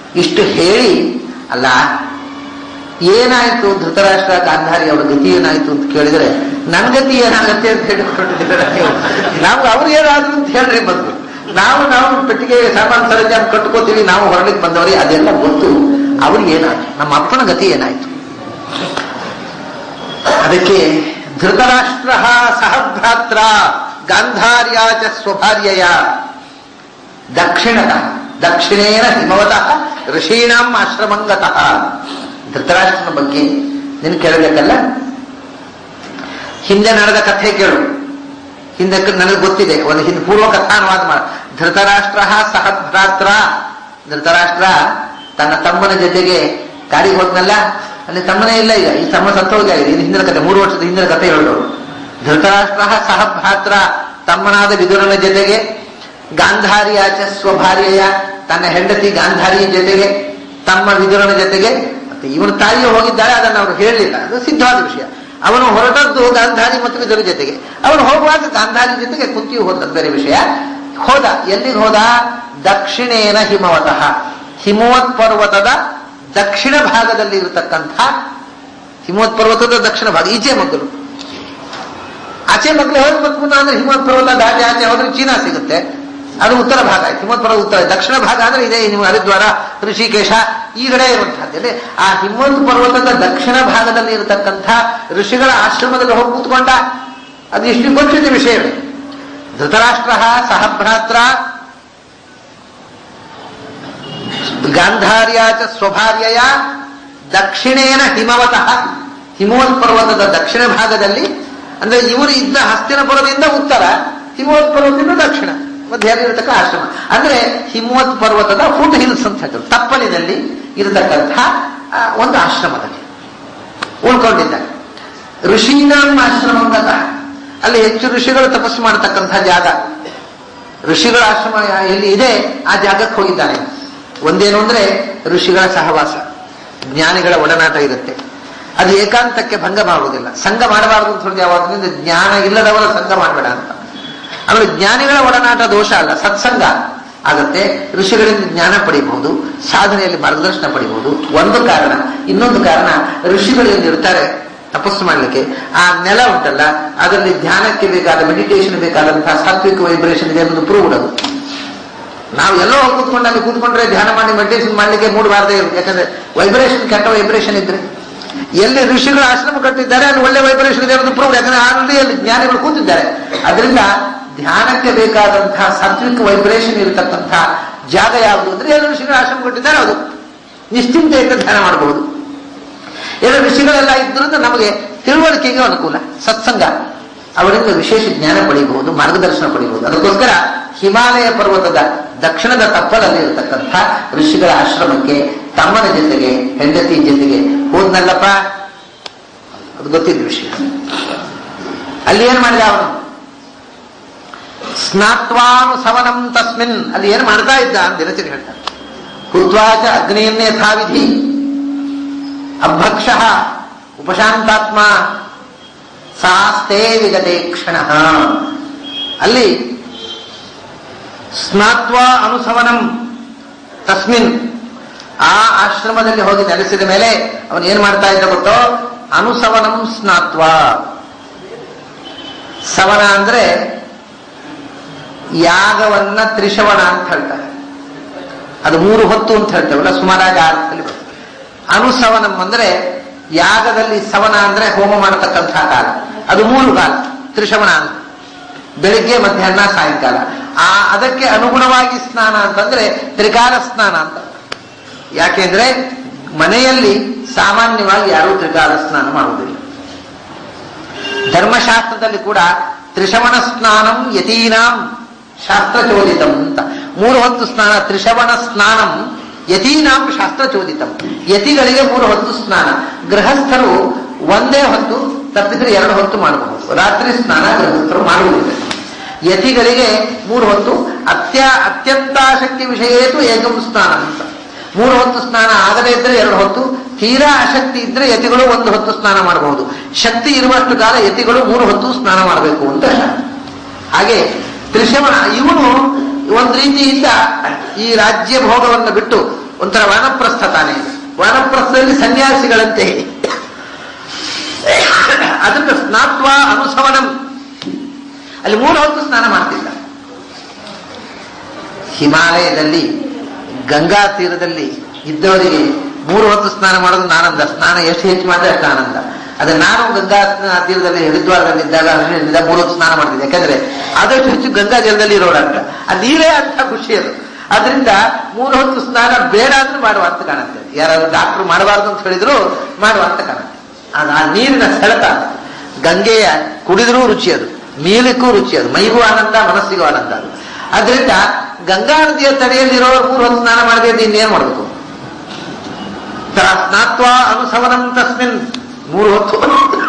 ಇಷ್ಟು ಹೇಳಿ ಅಲ್ಲ ಏನಾಯ್ತು ಧೃತರಾಷ್ಟ್ರ ಗಾಂಧಾರಿ ಅವರ ಗತಿ ಏನಾಯ್ತು ಅಂತ ಕೇಳಿದ್ರೆ ನನ್ನ ಗತಿ ಏನಾಗತ್ತೆ ಅಂತ ಹೇಳಿಕೊಂಡಿದ್ದಾರೆ ನೀವು ನಾವು ಅವ್ರು ಏನಾದ್ರು ಅಂತ ಹೇಳ್ರಿ ಬಂದು ನಾವು ನಾವು ಪೆಟ್ಟಿಗೆ ಸಾಮಾನು ಸರಂಜಾಮ ಕಟ್ಕೋತೀವಿ ನಾವು ಹೊರಲಿಕ್ಕೆ ಬಂದವರಿಗೆ ಅದೆಲ್ಲ ಗೊತ್ತು ಅವ್ರಿಗೆ ಏನಾಯ್ತು ನಮ್ಮ ಅಪ್ಪನ ಗತಿ ಏನಾಯ್ತು ಅದಕ್ಕೆ ಧೃತರಾಷ್ಟ್ರ ಸಹಭ್ರಾತ್ರ ಗಾಂಧಾರ್ಯ ಚ ಸ್ವಭಾರ್ಯಯ ದಕ್ಷಿಣದ ದಕ್ಷಿಣೇನ ಹಿಮವತಃ ಋಷೀಣಾಂ ಆಶ್ರಮಂಗತಃ ಧೃತರಾಷ್ಟ್ರನ ಬಗ್ಗೆ ನೀನು ಕೇಳಬೇಕಲ್ಲ ಹಿಂದೆ ನಡೆದ ಕಥೆ ಕೇಳು ಹಿಂದೆ ನನಗೆ ಗೊತ್ತಿದೆ ಒಂದು ಹಿಂದೆ ಪೂರ್ವ ಕಥಾನುವಾದ ಮಾಡ ಧೃತರಾಷ್ಟ್ರ ಸಹಭ್ರಾತ್ರ ಧೃತರಾಷ್ಟ್ರ ತನ್ನ ತಮ್ಮನ ಜೊತೆಗೆ ಕಾಡಿಗೆ ಹೋದ್ನಲ್ಲ ಅಲ್ಲಿ ತಮ್ಮನೇ ಇಲ್ಲ ಈಗ ಈ ತಮ್ಮ ಸತ್ತೋಗಾಗಿದೆ ಇದು ಹಿಂದಿನ ಕಥೆ ಮೂರು ವರ್ಷದ ಹಿಂದಿನ ಕಥೆ ಹೇಳೋರು ಧೃತರಾಷ್ಟ್ರ ಸಹಭ್ರಾತ್ರ ತಮ್ಮನಾದ ವಿದುರನ ಜೊತೆಗೆ ಗಾಂಧಾರಿಯಾಚ ಸ್ವಭಾರ್ಯಯ ತನ್ನ ಹೆಂಡತಿ ಗಾಂಧಾರಿಯ ಜೊತೆಗೆ ತಮ್ಮ ವಿದುರನ ಜೊತೆಗೆ ಮತ್ತೆ ಇವನ ತಾಯಿಯು ಹೋಗಿದ್ದಾಳೆ ಅದನ್ನು ಅವರು ಹೇಳಲಿಲ್ಲ ಅದು ಸಿದ್ಧವಾದ ವಿಷಯ ಅವನು ಹೊರಟದ್ದು ಗಾಂಧಾರಿ ಮತ್ತು ವಿದುರ ಜೊತೆಗೆ ಅವನು ಹೋಗುವಾಗ ಗಾಂಧಾರಿ ಜೊತೆಗೆ ಕುಂತಿಯು ಹೋದ ಬೇರೆ ವಿಷಯ ಹೋದ ಎಲ್ಲಿಗೆ ಹೋದ ದಕ್ಷಿಣೇನ ಹಿಮವತಃ ಹಿಮವತ್ ಪರ್ವತದ ದಕ್ಷಿಣ ಭಾಗದಲ್ಲಿ ಇರತಕ್ಕಂಥ ಹಿಮವತ್ ಪರ್ವತದ ದಕ್ಷಿಣ ಭಾಗ ಈಚೆ ಮಗ್ಗಲು ಆಚೆ ಮಗ್ಲು ಹೋಗಿ ಮತ್ತೆ ಪುನಃ ಅಂದ್ರೆ ಹಿಮವತ್ ಪರ್ವತ ದಾಟಿ ಆಚೆ ಹೋದ್ರೆ ಚೀನಾ ಸಿಗುತ್ತೆ ಅದು ಉತ್ತರ ಭಾಗ ಆಯ್ತು ಹಿಮವತ್ ಪರ್ವತ ಉತ್ತರ ದಕ್ಷಿಣ ಭಾಗ ಅಂದ್ರೆ ಇದೆ ನಿಮ್ಮ ಹರಿದ್ವಾರ ಋಷಿಕೇಶ ಈ ಕಡೆ ಇರುವಂತಹದ್ದಲ್ಲಿ ಆ ಹಿಮವತ್ ಪರ್ವತದ ದಕ್ಷಿಣ ಭಾಗದಲ್ಲಿ ಇರತಕ್ಕಂಥ ಋಷಿಗಳ ಆಶ್ರಮದಲ್ಲಿ ಹೋಗಿ ಕೂತ್ಕೊಂಡ ಅದು ಇಷ್ಟು ಗೊತ್ತಿದ್ದ ವಿಷಯವೇ ಧೃತರಾಷ್ಟ್ರ ಸಹಭ್ರಾತ್ರ ಗಾಂಧಾರ್ಯಾಚ ಸ್ವಭಾರ್ಯಯ ದಕ್ಷಿಣೇನ ಹಿಮವತಃ ಹಿಮವತ್ ಪರ್ವತದ ದಕ್ಷಿಣ ಭಾಗದಲ್ಲಿ ಅಂದ್ರೆ ಇವರು ಇದ್ದ ಹಸ್ತಿನಪುರದಿಂದ ಉತ್ತರ ಹಿಮವತ್ ಪರ್ವತದಿಂದ ದಕ್ಷಿಣ ಮಧ್ಯದಲ್ಲಿ ಇರತಕ್ಕ ಆಶ್ರಮ ಅಂದ್ರೆ ಹಿಮವತ್ ಪರ್ವತದ ಫುಟ್ ಹಿಲ್ಸ್ ಅಂತ ಹೇಳ್ತಾರೆ ತಪ್ಪಲಿನಲ್ಲಿ ಇರತಕ್ಕಂಥ ಆ, ಒಂದು ಆಶ್ರಮದಲ್ಲಿ ಉಳ್ಕೊಂಡಿದ್ದಾರೆ ಋಷೀನಾಂ ಆಶ್ರಮಂಗತ ಅಲ್ಲಿ ಹೆಚ್ಚು ಋಷಿಗಳು ತಪಸ್ಸು ಮಾಡತಕ್ಕಂಥ ಜಾಗ ಋಷಿಗಳ ಆಶ್ರಮ ಎಲ್ಲಿ ಇದೆ ಆ ಜಾಗಕ್ಕೆ ಹೋಗಿದ್ದಾನೆ ಒಂದೇನು ಅಂದ್ರೆ ಋಷಿಗಳ ಸಹವಾಸ ಜ್ಞಾನಿಗಳ ಒಡನಾಟ ಇರುತ್ತೆ ಅದು ಏಕಾಂತಕ್ಕೆ ಭಂಗ ಮಾಡುವುದಿಲ್ಲ ಸಂಘ ಮಾಡಬಾರದು ಅಂತ ಹೇಳಿದ್ರೆ ಯಾವಾಗಲಿಂದ ಜ್ಞಾನ ಇಲ್ಲದವರ ಸಂಘ ಮಾಡಬೇಡ ಅಂತ ಆಮೇಲೆ ಜ್ಞಾನಿಗಳ ಒಡನಾಟ ದೋಷ ಅಲ್ಲ ಸತ್ಸಂಗ ಆಗತ್ತೆ ಋಷಿಗಳಿಂದ ಜ್ಞಾನ ಪಡಿಬಹುದು ಸಾಧನೆಯಲ್ಲಿ ಮಾರ್ಗದರ್ಶನ ಪಡಿಬಹುದು ಒಂದು ಕಾರಣ ಇನ್ನೊಂದು ಕಾರಣ ಋಷಿಗಳು ಇರ್ತಾರೆ ತಪಸ್ಸು ಮಾಡಲಿಕ್ಕೆ ಆ ನೆಲ ಉಂಟಲ್ಲ ಅದರಲ್ಲಿ ಧ್ಯಾನಕ್ಕೆ ಬೇಕಾದ ಮೆಡಿಟೇಷನ್ ಬೇಕಾದಂತಹ ಸಾತ್ವಿಕ ವೈಬ್ರೇಷನ್ ಇದೆ ಅನ್ನೋದು ಪ್ರೂವ್ ಅದು ನಾವು ಎಲ್ಲೋ ಹೋಗಿ ಕೂತ್ಕೊಂಡು ಅಲ್ಲಿ ಕೂತ್ಕೊಂಡ್ರೆ ಧ್ಯಾನ ಮಾಡಿ ಮೆಡಿಟೇಷನ್ ಮಾಡ್ಲಿಕ್ಕೆ ಮೂಡಬಾರ್ದೇ ಇರುತ್ತೆ ಯಾಕಂದ್ರೆ ವೈಬ್ರೇಷನ್ ಕೆಟ್ಟ ವೈಬ್ರೇಷನ್ ಇದ್ರೆ ಎಲ್ಲಿ ಋಷಿಗಳು ಆಶ್ರಮ ಕಟ್ಟಿದ್ದಾರೆ ಅಲ್ಲಿ ಒಳ್ಳೆ ವೈಬ್ರೇಷನ್ ಇದೆ ಅನ್ನೋದು ಪ್ರೂವ್ ಯಾಕಂದ್ರೆ ಆಲ್ರೆಡಿ ಅಲ್ಲಿ ಜ್ಞಾನಿಗಳು ಕೂತಿದ್ದಾರೆ ಅದರಿಂದ ಧ್ಯಾನಕ್ಕೆ ಬೇಕಾದಂತಹ ಸಾತ್ವಿಕ ವೈಬ್ರೇಷನ್ ಇರತಕ್ಕಂತಹ ಜಾಗ ಯಾವುದು ಅಂದ್ರೆ ಎಲ್ಲ ಋಷಿಗಳು ಆಶ್ರಮ ಕೊಟ್ಟಿದ್ದಾರೆ ಅದು ನಿಶ್ಚಿಂತೆಯಿಂದ ಧ್ಯಾನ ಮಾಡಬಹುದು ಎಲ್ಲ ಋಷಿಗಳೆಲ್ಲ ಇದ್ರಿಂದ ನಮಗೆ ತಿಳುವಳಿಕೆಗೆ ಅನುಕೂಲ ಸತ್ಸಂಗ ಅವರಿಂದ ವಿಶೇಷ ಜ್ಞಾನ ಪಡೆಯಬಹುದು ಮಾರ್ಗದರ್ಶನ ಪಡೆಯಬಹುದು ಅದಕ್ಕೋಸ್ಕರ ಹಿಮಾಲಯ ಪರ್ವತದ ದಕ್ಷಿಣದ ತಪ್ಪಲಲ್ಲಿ ಇರತಕ್ಕಂಥ ಋಷಿಗಳ ಆಶ್ರಮಕ್ಕೆ ತಮ್ಮನ ಜೊತೆಗೆ ಹೆಂಡತಿ ಜೊತೆಗೆ ಹೋದ್ನಲ್ಲಪ್ಪ ಅದು ಗೊತ್ತಿದ್ದ ವಿಷಯ ಅಲ್ಲಿ ಏನ್ ಮಾಡಿದ ಅವನು ಸ್ನಾತ್ವಾನುಸವನಂ ತಸ್ಮಿನ್ ಅಲ್ಲಿ ಏನ್ ಮಾಡ್ತಾ ಇದ್ದ ಅಂತ ದಿನಚರಿ ಹೇಳ್ತಾರೆ ಕೃತ್ವಾಚ ಅಗ್ನಿಯನ್ನೇ ಯಥಾವಿಧಿ ಅಭಕ್ಷ ಉಪಶಾಂತಾತ್ಮ ಸಾಸ್ತೆ ವಿಗತೆ ಕ್ಷಣ ಅಲ್ಲಿ ಸ್ನಾತ್ವ ಅನುಸವನಂ ತಸ್ಮಿನ್ ಆ ಆಶ್ರಮದಲ್ಲಿ ಹೋಗಿ ನೆಲೆಸಿದ ಮೇಲೆ ಅವನು ಏನ್ ಮಾಡ್ತಾ ಇದ್ದ ಗೊತ್ತೋ ಅನುಸವನಂ ಸ್ನಾತ್ವ ಸವನ ಅಂದ್ರೆ ಯಾಗವನ್ನ ತ್ರಿಶವನ ಅಂತ ಹೇಳ್ತಾರೆ ಅದು ಮೂರು ಹೊತ್ತು ಅಂತ ಹೇಳ್ತೇವಲ್ಲ ಸುಮಾರಾಗಿ ಆ ಅರ್ಥದಲ್ಲಿ ಬರ್ತದೆ ಅನುಸವನಂ ಅಂದ್ರೆ ಯಾಗದಲ್ಲಿ ಸವನ ಅಂದ್ರೆ ಹೋಮ ಮಾಡತಕ್ಕಂತಹ ಕಾಲ ಅದು ಮೂರು ಕಾಲ ತ್ರಿಶವನ ಅಂತ ಬೆಳಿಗ್ಗೆ ಮಧ್ಯಾಹ್ನ ಸಾಯಂಕಾಲ ಆ ಅದಕ್ಕೆ ಅನುಗುಣವಾಗಿ ಸ್ನಾನ ಅಂತಂದ್ರೆ ತ್ರಿಕಾಲ ಸ್ನಾನ ಅಂತ ಯಾಕೆಂದ್ರೆ ಮನೆಯಲ್ಲಿ ಸಾಮಾನ್ಯವಾಗಿ ಯಾರೂ ತ್ರಿಕಾಲ ಸ್ನಾನ ಮಾಡುವುದಿಲ್ಲ ಧರ್ಮಶಾಸ್ತ್ರದಲ್ಲಿ ಕೂಡ ತ್ರಿಶವಣ ಸ್ನಾನಂ ಯತೀನಾಂ ಶಾಸ್ತ್ರಚೋದಿತಂ ಅಂತ ಮೂರು ಹೊತ್ತು ಸ್ನಾನ ತ್ರಿಶವಣ ಸ್ನಾನಂ ಯತೀನಾಂ ಶಾಸ್ತ್ರಚೋದಿತಂ ಯತಿಗಳಿಗೆ ಮೂರು ಹೊತ್ತು ಸ್ನಾನ ಗೃಹಸ್ಥರು ಒಂದೇ ಹೊತ್ತು ತಪ್ಪಿದ್ರೆ ಎರಡು ಹೊತ್ತು ಮಾಡಬಹುದು ರಾತ್ರಿ ಸ್ನಾನ ಗೃಹಸ್ಥರು ಮಾಡುವುದಿಲ್ಲ ಯತಿಗಳಿಗೆ ಮೂರು ಹೊತ್ತು ಅತ್ಯ ಅತ್ಯಂತಾಸಕ್ತಿ ವಿಷಯೇತು ಏಕಂ ಸ್ನಾನ ಅಂತ ಮೂರು ಹೊತ್ತು ಸ್ನಾನ ಆಗದೇ ಇದ್ರೆ ಎರಡು ಹೊತ್ತು ತೀರಾ ಆಸಕ್ತಿ ಇದ್ರೆ ಯತಿಗಳು ಒಂದು ಹೊತ್ತು ಸ್ನಾನ ಮಾಡಬಹುದು ಶಕ್ತಿ ಇರುವಷ್ಟು ಕಾಲ ಯತಿಗಳು ಮೂರು ಹೊತ್ತು ಸ್ನಾನ ಮಾಡಬೇಕು ಅಂತ ಹಾಗೆ ತ್ರಿಶವಣ ಇವನು ಒಂದು ರೀತಿಯಿಂದ ಈ ರಾಜ್ಯ ಭೋಗವನ್ನು ಬಿಟ್ಟು ಒಂಥರ ವಾನಪ್ರಸ್ಥ ತಾನೇ ಇದು. ವಾನಪ್ರಸ್ಥದಲ್ಲಿ ಸನ್ಯಾಸಿಗಳಂತೆ ಅದನ್ನು ಸ್ನಾತ್ವ ಅನುಸವನಂ ಅಲ್ಲಿ ಮೂರು ಹೊತ್ತು ಸ್ನಾನ ಮಾಡ್ತಿದ್ದ ಹಿಮಾಲಯದಲ್ಲಿ ಗಂಗಾ ತೀರದಲ್ಲಿ ಇದ್ದವರಿಗೆ ಮೂರು ಹೊತ್ತು ಸ್ನಾನ ಮಾಡೋದು ಆನಂದ ಸ್ನಾನ ಎಷ್ಟು ಹೆಚ್ಚು ಮಾಡಿದ್ರೆ ಅಷ್ಟು ಆನಂದ ಅದೇ ನಾನು ಗಂಗಾ ತೀರದಲ್ಲಿ ಹರಿದ್ವಾರದಲ್ಲಿ ಇದ್ದಾಗ ಹರಿದ್ವಾರದಿಂದ ಮೂರು ಹೊತ್ತು ಸ್ನಾನ ಮಾಡ್ತಿದ್ದೆ ಯಾಕಂದ್ರೆ ಆದಷ್ಟು ಹೆಚ್ಚು ಗಂಗಾ ಜಲದಲ್ಲಿ ಇರೋಣ ಅಂತ ಆ ನೀರೇ ಅಂತ ಖುಷಿ ಅದು ಅದರಿಂದ ಮೂರು ಹೊತ್ತು ಸ್ನಾನ ಬೇಡ ಅಂದ್ರೆ ಮಾಡುವ ಅಂತ ಕಾಣುತ್ತೆ ಯಾರಾದ್ರೂ ಡಾಕ್ಟರ್ ಮಾಡಬಾರ್ದು ಅಂತ ಹೇಳಿದ್ರು ಮಾಡುವ ಅಂತ ಕಾಣುತ್ತೆ ಅದು ಆ ನೀರಿನ ಸೆಳೆತ ಗಂಗೆಯ ಕುಡಿದ್ರೂ ರುಚಿ ಅದು ಮೀಲಿಕ್ಕೂ ರುಚಿ ಅದು ಮೈಗೂ ಆನಂದ ಮನಸ್ಸಿಗೂ ಆನಂದ ಅದು ಅದರಿಂದ ಗಂಗಾ ನದಿಯ ತಡೆಯಲ್ಲಿರೋ ಮೂರು ಹೊತ್ತು ಸ್ನಾನ ಮಾಡದೆ ಇನ್ನೇನು ಮಾಡಬೇಕು ಸ್ನಾತ್ವ ಅನುಸವನಂ ತಸ್ಮಿನ್ ಮೂರು ಹೊತ್ತು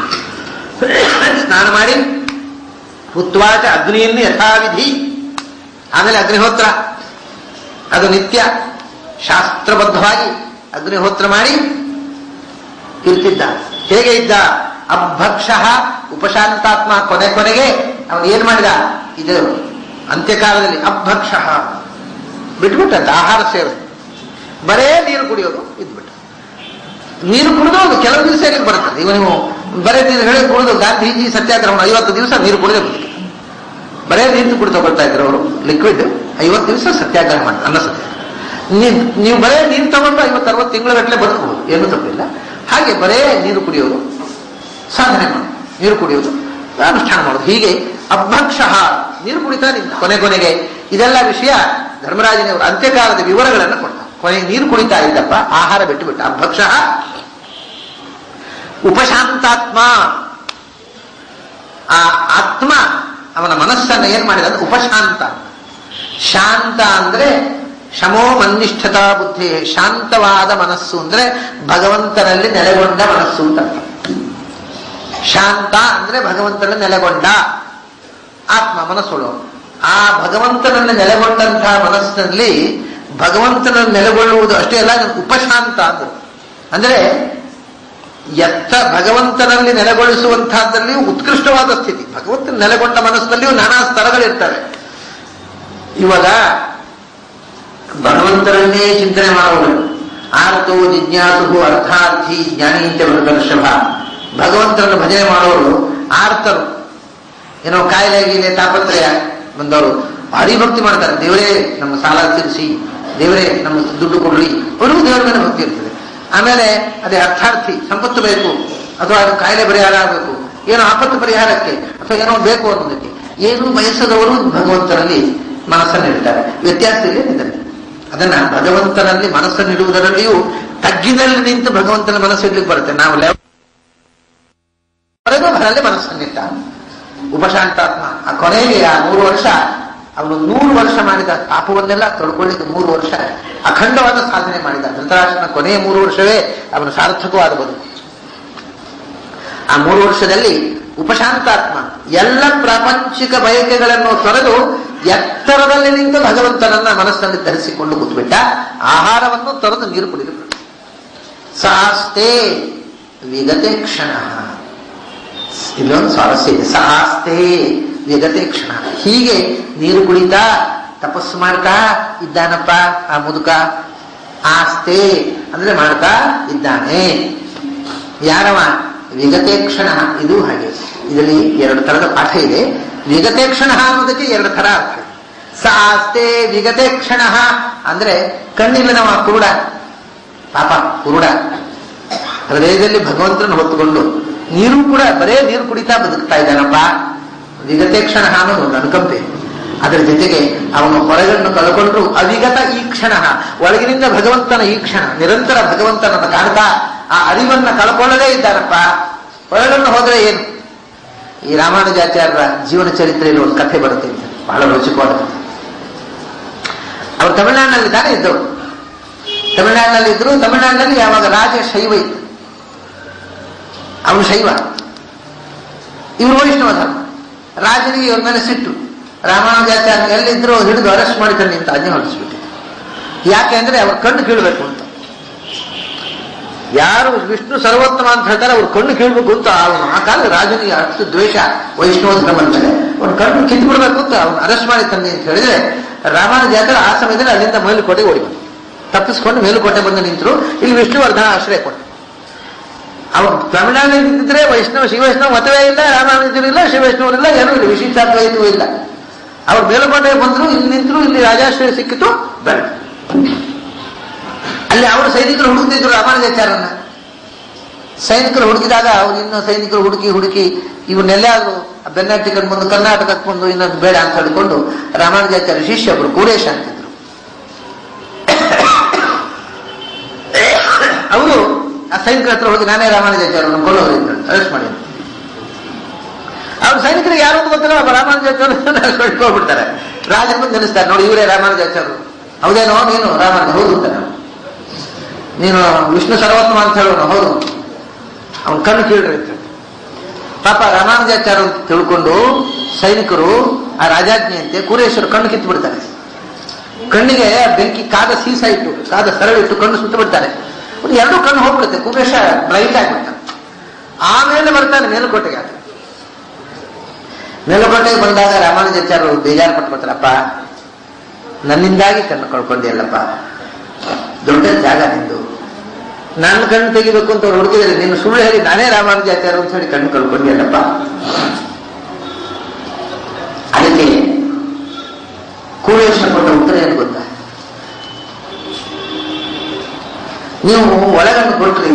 ಸ್ನಾನ ಮಾಡಿ ಹುತ್ವಾಚ ಅಗ್ನಿಯನ್ನು ಯಥಾವಿಧಿ ಆಮೇಲೆ ಅಗ್ನಿಹೋತ್ರ ಅದು ನಿತ್ಯ ಶಾಸ್ತ್ರಬದ್ಧವಾಗಿ ಅಗ್ನಿಹೋತ್ರ ಮಾಡಿ ಇರ್ತಿದ್ದ ಹೇಗೆ ಇದ್ದ ಅಭಕ್ಷ ಉಪಶಾಂತಾತ್ಮ ಕೊನೆ ಕೊನೆಗೆ ಅವನು ಏನ್ ಮಾಡಿದ ಇದು ಅಂತ್ಯಕಾಲದಲ್ಲಿ ಅಭಕ್ಷ ಬಿಟ್ಬಿಟ್ಟಂತ ಆಹಾರ ಸೇವೆ ಬರೇ ನೀರು ಕುಡಿಯೋದು ಇದ್ಬಿಟ್ಟ ನೀರು ಕುಡಿದು ಅದು ಕೆಲವು ದಿವಸ ಹೇಗೆ ಬರುತ್ತದೆ ಇವ ನೀವು ಬರೇ ನೀರು ಹೇಳಿ ಕುಡಿದು ಗಾಂಧೀಜಿ ಸತ್ಯಾಗ್ರಹ ಐವತ್ತು ದಿವಸ ನೀರು ಕುಡಿದೇ ಬದುಕಿ ಬರೇ ನೀರು ಕುಡಿದು ಕೊಡ್ತಾ ಇದ್ರು ಅವರು ಲಿಕ್ವಿಡ್ ಐವತ್ತು ದಿವಸ ಸತ್ಯಾಗ್ರಹ ಮಾಡಿ ಅನ್ನ ಸತ್ಯಾಗ್ರಹ ನೀವ್ ನೀವು ಬರೇ ನೀರು ತಗೊಂಡು ಐವತ್ತು ಅರವತ್ತು ತಿಂಗಳ ಗಟ್ಟಲೆ ಬದುಕಬಹುದು ಏನು ತಪ್ಪಿಲ್ಲ ಹಾಗೆ ಬರೇ ನೀರು ಕುಡಿಯೋದು ಸಾಧನೆ ಮಾಡಿ ನೀರು ಕುಡಿಯೋದು ಅನುಷ್ಠಾನ ಮಾಡೋದು ಹೀಗೆ ಅಭಕ್ಷ ನೀರು ಕುಡಿತಾ ನಿಂತ ಕೊನೆ ಕೊನೆಗೆ ಇದೆಲ್ಲ ವಿಷಯ ಧರ್ಮರಾಜನವರು ಅಂತ್ಯಕಾಲದ ವಿವರಗಳನ್ನು ಕೊಡ್ತಾರೆ ಕೊನೆಗೆ ನೀರು ಕುಡಿತಾ ಇದ್ದಪ್ಪ ಆಹಾರ ಬಿಟ್ಟು ಬಿಟ್ಟ ಅಭಕ್ಷ ಉಪಶಾಂತಾತ್ಮ ಆ ಆತ್ಮ ಅವನ ಮನಸ್ಸನ್ನು ಏನ್ ಮಾಡಿದ ಅಂದ್ರೆ ಉಪಶಾಂತ ಶಾಂತ ಅಂದ್ರೆ ಶಮೋ ಮನ್ನಿಷ್ಠತಾ ಬುದ್ಧಿ ಶಾಂತವಾದ ಮನಸ್ಸು ಅಂದ್ರೆ ಭಗವಂತನಲ್ಲಿ ನೆಲೆಗೊಂಡ ಮನಸ್ಸು ಅಂತ ಅರ್ಥ. ಶಾಂತ ಅಂದ್ರೆ ಭಗವಂತನಲ್ಲಿ ನೆಲೆಗೊಂಡ ಆತ್ಮ ಮನಸ್ಸುಳು ಆ ಭಗವಂತನಲ್ಲಿ ನೆಲೆಗೊಂಡಂತಹ ಮನಸ್ಸಿನಲ್ಲಿ ಭಗವಂತನಲ್ಲಿ ನೆಲೆಗೊಳ್ಳುವುದು ಅಷ್ಟೇ ಅಲ್ಲ ಅದು ಉಪಶಾಂತ ಅಂದ್ರು ಅಂದ್ರೆ ಎತ್ತ ಭಗವಂತನಲ್ಲಿ ನೆಲೆಗೊಳಿಸುವಂತಹದ್ದಲ್ಲಿಯೂ ಉತ್ಕೃಷ್ಟವಾದ ಸ್ಥಿತಿ ಭಗವಂತನ ನೆಲೆಗೊಂಡ ಮನಸ್ಸಿನಲ್ಲಿಯೂ ನಾನಾ ಸ್ತರಗಳಿರ್ತವೆ ಇವಾಗ ಭಗವಂತರನ್ನೇ ಚಿಂತನೆ ಮಾಡುವವರು ಆರ್ತೋ ಜಿಜ್ಞಾಸು ಅರ್ಥಾರ್ಥಿ ಜ್ಞಾನೀಂಚ ಮೃಗರ್ಷಭ ಭಗವಂತರನ್ನು ಭಜನೆ ಮಾಡುವವರು ಆರ್ತರು ಏನೋ ಕಾಯಿಲೆ ಗೀಲೆ ತಾಪತ್ರಯ ಬಂದವರು ಭಾರಿ ಭಕ್ತಿ ಮಾಡ್ತಾರೆ ದೇವರೇ ನಮ್ಮ ಸಾಲ ತೀರಿಸಿ ದೇವರೇ ನಮ್ಮ ದುಡ್ಡು ಕೊಡ್ರಿ ಅವರಿಗೂ ದೇವರ ಮೇಲೆ ಭಕ್ತಿ ಇರ್ತದೆ ಆಮೇಲೆ ಅದೇ ಅರ್ಥಾರ್ಥಿ ಸಂಪತ್ತು ಬೇಕು ಅಥವಾ ಅದು ಕಾಯಿಲೆ ಪರಿಹಾರ ಆಗಬೇಕು ಏನೋ ಆಪತ್ತು ಪರಿಹಾರಕ್ಕೆ ಅಥವಾ ಏನೋ ಬೇಕು ಅನ್ನೋದಕ್ಕೆ ಏನು ಬಯಸದವರು ಭಗವಂತನಲ್ಲಿ ಮನಸ್ಸನ್ನಿಡ್ತಾರೆ ವ್ಯತ್ಯಾಸ ಇದೆ ಇದರಲ್ಲಿ ಅದನ್ನ ಭಗವಂತನಲ್ಲಿ ಮನಸ್ಸನ್ನಿಡುವುದರಲ್ಲಿಯೂ ತಗ್ಗಿನಲ್ಲಿ ನಿಂತು ಭಗವಂತನ ಮನಸ್ಸಿಡ್ಲಿಕ್ಕೆ ಬರುತ್ತೆ ನಾವು ಲೆವ ಹೊರಗೆ ಮನಸ್ಸನ್ನಿಟ್ಟ ಉಪಶಾಂತಾತ್ಮ ಆ ಕೊನೆಗೆ ಆ ಮೂರು ವರ್ಷ ಅವನು ನೂರು ವರ್ಷ ಮಾಡಿದ ಪಾಪವನ್ನೆಲ್ಲ ತೊಳ್ಕೊಳ್ಳಿಕ್ಕೆ ಮೂರು ವರ್ಷ ಅಖಂಡವಾದ ಸಾಧನೆ ಮಾಡಿದ ಧೃತರಾಷ್ಟ್ರನ ಕೊನೆಯ ಮೂರು ವರ್ಷವೇ ಅವನು ಸಾರ್ಥಕವಾದ ಬದುಕು ಆ ಮೂರು ವರ್ಷದಲ್ಲಿ ಉಪಶಾಂತಾತ್ಮ ಎಲ್ಲ ಪ್ರಾಪಂಚಿಕ ಬಯಕೆಗಳನ್ನು ತೊರೆದು ಎತ್ತರದಲ್ಲಿ ನಿಂತು ಭಗವಂತನನ್ನ ಮನಸ್ಸಲ್ಲಿ ಧರಿಸಿಕೊಂಡು ಕೂತ್ಬಿಟ್ಟ ಆಹಾರವನ್ನು ತೊರೆದು ನೀರು ಕುಡಿದು ಸಾಸ್ತೆ ವಿಗತೆ ಕ್ಷಣ ಇಲ್ಲೊಂದು ಸ್ವಾರಸ್ಯ ಇದೆ ಸಾಸ್ತೆ ವಿಗತೆ ಕ್ಷಣ ಹೀಗೆ ನೀರು ಕುಡಿತಾ ತಪಸ್ಸು ಮಾಡ್ತಾ ಇದ್ದಾನಪ್ಪ ಆ ಮುದುಕ ಆಸ್ತೆ ಅಂದ್ರೆ ಮಾಡ್ತಾ ಇದ್ದಾನೆ ಯಾರವ ವಿಗತೆ ಕ್ಷಣ ಇದು ಹಾಗೆ ಇದರಲ್ಲಿ ಎರಡು ತರದ ಪಾಠ ಇದೆ ವಿಗತೆ ಕ್ಷಣ ಅನ್ನೋದಕ್ಕೆ ಎರಡು ತರ ಅರ್ಥ ಸಾಸ್ತೆ ವಿಗತೆ ಕ್ಷಣ ಅಂದ್ರೆ ಕಣ್ಣಿಲ್ಲದವ ಕುರುಡ ಪಾಪ ಕುರುಡ ಹೃದಯದಲ್ಲಿ ಭಗವಂತನ ಹೊತ್ತುಕೊಂಡು ನೀರು ಕೂಡ ಬರೇ ನೀರು ಕುಡಿತಾ ಬದುಕ್ತಾ ಇದ್ದಾನಪ್ಪ ವಿಗತೆ ಕ್ಷಣ ಅನ್ನೋದು ಒಂದು ಅನುಕಂಪೆ ಅದರ ಜೊತೆಗೆ ಅವನು ಹೊರಗನ್ನು ಕಳ್ಕೊಂಡ್ರು ಅವಿಗತ ಈ ಕ್ಷಣ ಒಳಗಿನಿಂದ ಭಗವಂತನ ಈ ಕ್ಷಣ ನಿರಂತರ ಭಗವಂತನನ್ನು ಕಾಣ್ತಾ ಆ ಅರಿವನ್ನ ಕಳ್ಕೊಳ್ಳದೇ ಇದ್ದಾನಪ್ಪ ಹೊರಗನ್ನು ಹೋದ್ರೆ ಏನು ಈ ರಾಮಾನುಜಾಚಾರ್ಯರ ಜೀವನ ಚರಿತ್ರೆಯಲ್ಲಿ ಒಂದು ಕಥೆ ಬರುತ್ತೆ ಅಂತ ಬಹಳ ರುಚಿಕವಾದ ಕಥೆ ಅವರು ತಮಿಳುನಾಡಿನಲ್ಲಿ ತಾನೇ ಇದ್ದವರು ತಮಿಳುನಾಡಿನಲ್ಲಿ ಇದ್ರು ತಮಿಳುನಾಡಿನಲ್ಲಿ ಯಾವಾಗ ರಾಜ ಶೈವ ಇತ್ತು ಅವನು ಶೈವ ಇವರು ವೈಷ್ಣವ ಧರ್ಮ ರಾಜನಿಗೆ ಇವ್ರ ಮೇಲೆ ಸಿಟ್ಟು ರಾಮಾನುಜಾಚಾರ್ಯ ಎಲ್ಲಿದ್ರು ಹಿಡಿದು ಅರೆಸ್ಟ್ ಮಾಡಿಕೊಂಡು ಅಂತ ಆಜ್ಞೆ ಹೊರಡಿಸ್ಬಿಟ್ಟು ಯಾಕೆ ಅಂದ್ರೆ ಅವ್ರ ಕಣ್ಣು ಕೀಳ್ಬೇಕು ಅಂತ ಯಾರು ವಿಷ್ಣು ಸರ್ವೋತ್ತಮ ಅಂತ ಹೇಳ್ತಾರೆ ಅವ್ರ ಕಣ್ಣು ಕೀಳ್ಬೇಕು ಅಂತ ಅವನು ಆ ಕಾಲದ ರಾಜನಿಗೆ ಅಷ್ಟು ದ್ವೇಷ ವೈಷ್ಣವ ಧರ್ಮ ಮೇಲೆ ಅವ್ನ ಕಣ್ಣು ಕಿತ್ತು ಬಿಡ್ಬೇಕು ಅಂತ ಅವ್ನು ಅರೆಸ್ಟ್ ಮಾಡಿ ತಂದೆ ಅಂತ ಹೇಳಿದ್ರೆ ರಾಮಾನುಜಾಚಾರ್ಯ ಆ ಸಮಯದಲ್ಲಿ ಅಲ್ಲಿಂದ ಮೇಲುಕೋಟೆಗೆ ಓಡಿ ಬಂದ ತಪ್ಪಿಸ್ಕೊಂಡು ಮೇಲುಕೋಟೆ ಬಂದು ನಿಂತರು ಇಲ್ಲಿ ವಿಷ್ಣುವರ್ಧನ ಆಶ್ರಯ ಕೊಟ್ಟ ಅವ್ರು ತಮಿಳುನಾಡಿನಲ್ಲಿ ನಿಂತಿದ್ರೆ ವೈಷ್ಣವ ಶಿವೈಷ್ಣವ ಮತವೇ ಇಲ್ಲ ರಾಮಾನುಜರು ಇಲ್ಲ ಶಿವೈಷ್ಣವರಿಲ್ಲ ಏನೂ ಇಲ್ಲ ವಿಶಿಷ್ಟಾದ್ವೈತವೂ ಇಲ್ಲ ಅವ್ರು ಮೇಲುಕೋಟೆ ಬಂದ್ರು ಇಲ್ಲಿ ನಿಂತರು ಇಲ್ಲಿ ರಾಜಾಶ್ರಯ ಸಿಕ್ಕಿತು ಬೇಡ ಅಲ್ಲಿ ಅವರು ಸೈನಿಕರು ಹುಡುಕ್ತಿದ್ರು ರಾಮಾನುಜಾಚಾರ್ಯನ ಸೈನಿಕರು ಹುಡುಕಿದಾಗ ಅವ್ರು ಇನ್ನು ಸೈನಿಕರು ಹುಡುಕಿ ಹುಡುಕಿ ಇವನ್ನೆಲ್ಲಾದ್ರು ಬೆನ್ನಟ್ಟಿಕೊಂಡು ಬಂದು ಕರ್ನಾಟಕಕ್ಕೆ ಬಂದು ಇನ್ನೊಂದು ಬೇಡ ಅಂತ ಹೇಳಿಕೊಂಡು ರಾಮಾನುಜಾಚಾರ್ಯ ಶಿಷ್ಯೊಬ್ರು ಕೂರೇಶ ಅಂತಿದ್ರು ಅವರು ಆ ಸೈನಿಕರ ಹತ್ರ ಹೋಗಿ ನಾನೇ ರಾಮಾನುಜಾಚಾರ್ಯವನ್ನು ಕೊಲ್ಲೋರು ಇದ್ರು ಅರೆಸ್ಟ್ ಮಾಡಿ ಅಂತ. ಅವ್ರು ಸೈನಿಕರಿಗೆ ಯಾರು ಅಂತ ಗೊತ್ತಿಲ್ಲ ಒಬ್ಬ ರಾಮಾನುಜಾಚಾರ್ಯ ಕಳ್ಕೊಳ್ಬಿಡ್ತಾರೆ ರಾಜರು ಬಂದು ನೆನೆಸ್ತಾರೆ ನೋಡಿ ಇವರೇ ರಾಮಾನುಜಾಚಾರ್ಯರು ಹೌದೇನೋ ನೀನು ರಾಮಾನುಜ ಹೌದು ಅಂತಾನೆ ನೀನು ವಿಷ್ಣು ಸರ್ವೋತ್ತಮ ಅಂತ ಹೇಳೋನು ಹೌದು ಅವನ ಕಣ್ಣು ಕೀಳ್ರಿ ಪಾಪ ರಾಮಾನುಜಾಚಾರ್ಯ ಅಂತ ತಿಳ್ಕೊಂಡು ಸೈನಿಕರು ಆ ರಾಜಾಜ್ಞೆಯಂತೆ ಕೂರೇಶ್ವರ ಕಣ್ಣು ಕಿತ್ತು ಬಿಡ್ತಾರೆ ಕಣ್ಣಿಗೆ ಬೆಂಕಿ ಕಾದ ಸೀಸ ಇಟ್ಟು ಕಾದ ಸರಳ ಇಟ್ಟು ಕಣ್ಣು ಸುಟ್ಟು ಬಿಡ್ತಾರೆ ಒಂದು ಎರಡು ಕಣ್ಣು ಹೋಗ್ಬಿಡುತ್ತೆ ಕುಬೇಶ ಬ್ರೈಟ್ ಆಗಿಬಿಡ್ತಾನೆ ಆಮೇಲೆ ಬರ್ತಾನೆ ಮೇಲುಕೋಟೆಗೆ ಆತ. ಮೇಲುಕೋಟೆಗೆ ಬಂದಾಗ ರಾಮಾನುಜಾಚಾರ್ಯರು ಬೇಜಾರು ಪಟ್ಕೊತಾರಪ್ಪ ನನ್ನಿಂದಾಗಿ ಕಣ್ಣು ಕಳ್ಕೊಂಡಿಯಲ್ಲಪ್ಪ ದೊಡ್ಡ ಜಾಗ ನಿಂದು ನನ್ನ ಕಣ್ಣು ತೆಗಿಬೇಕು ಅಂತ ಅವ್ರು ಹುಡುಕಿದ್ರೆ ನೀನು ಸುಳ್ಳು ಹೇಳಿ ನಾನೇ ರಾಮಾನುಜಾಚಾರ್ಯ ಅಂತ ಹೇಳಿ ಕಣ್ಣು ಕಳ್ಕೊಂಡಿಯಲ್ಲಪ್ಪ ಅದಕ್ಕೆ ಕೂಳೇಶ ಕೊಟ್ಟ ಉತ್ತರ ಏನು ಗೊತ್ತಾ ನೀವು ಒಳಗಣ್ಣು ಕೊಟ್ರಿ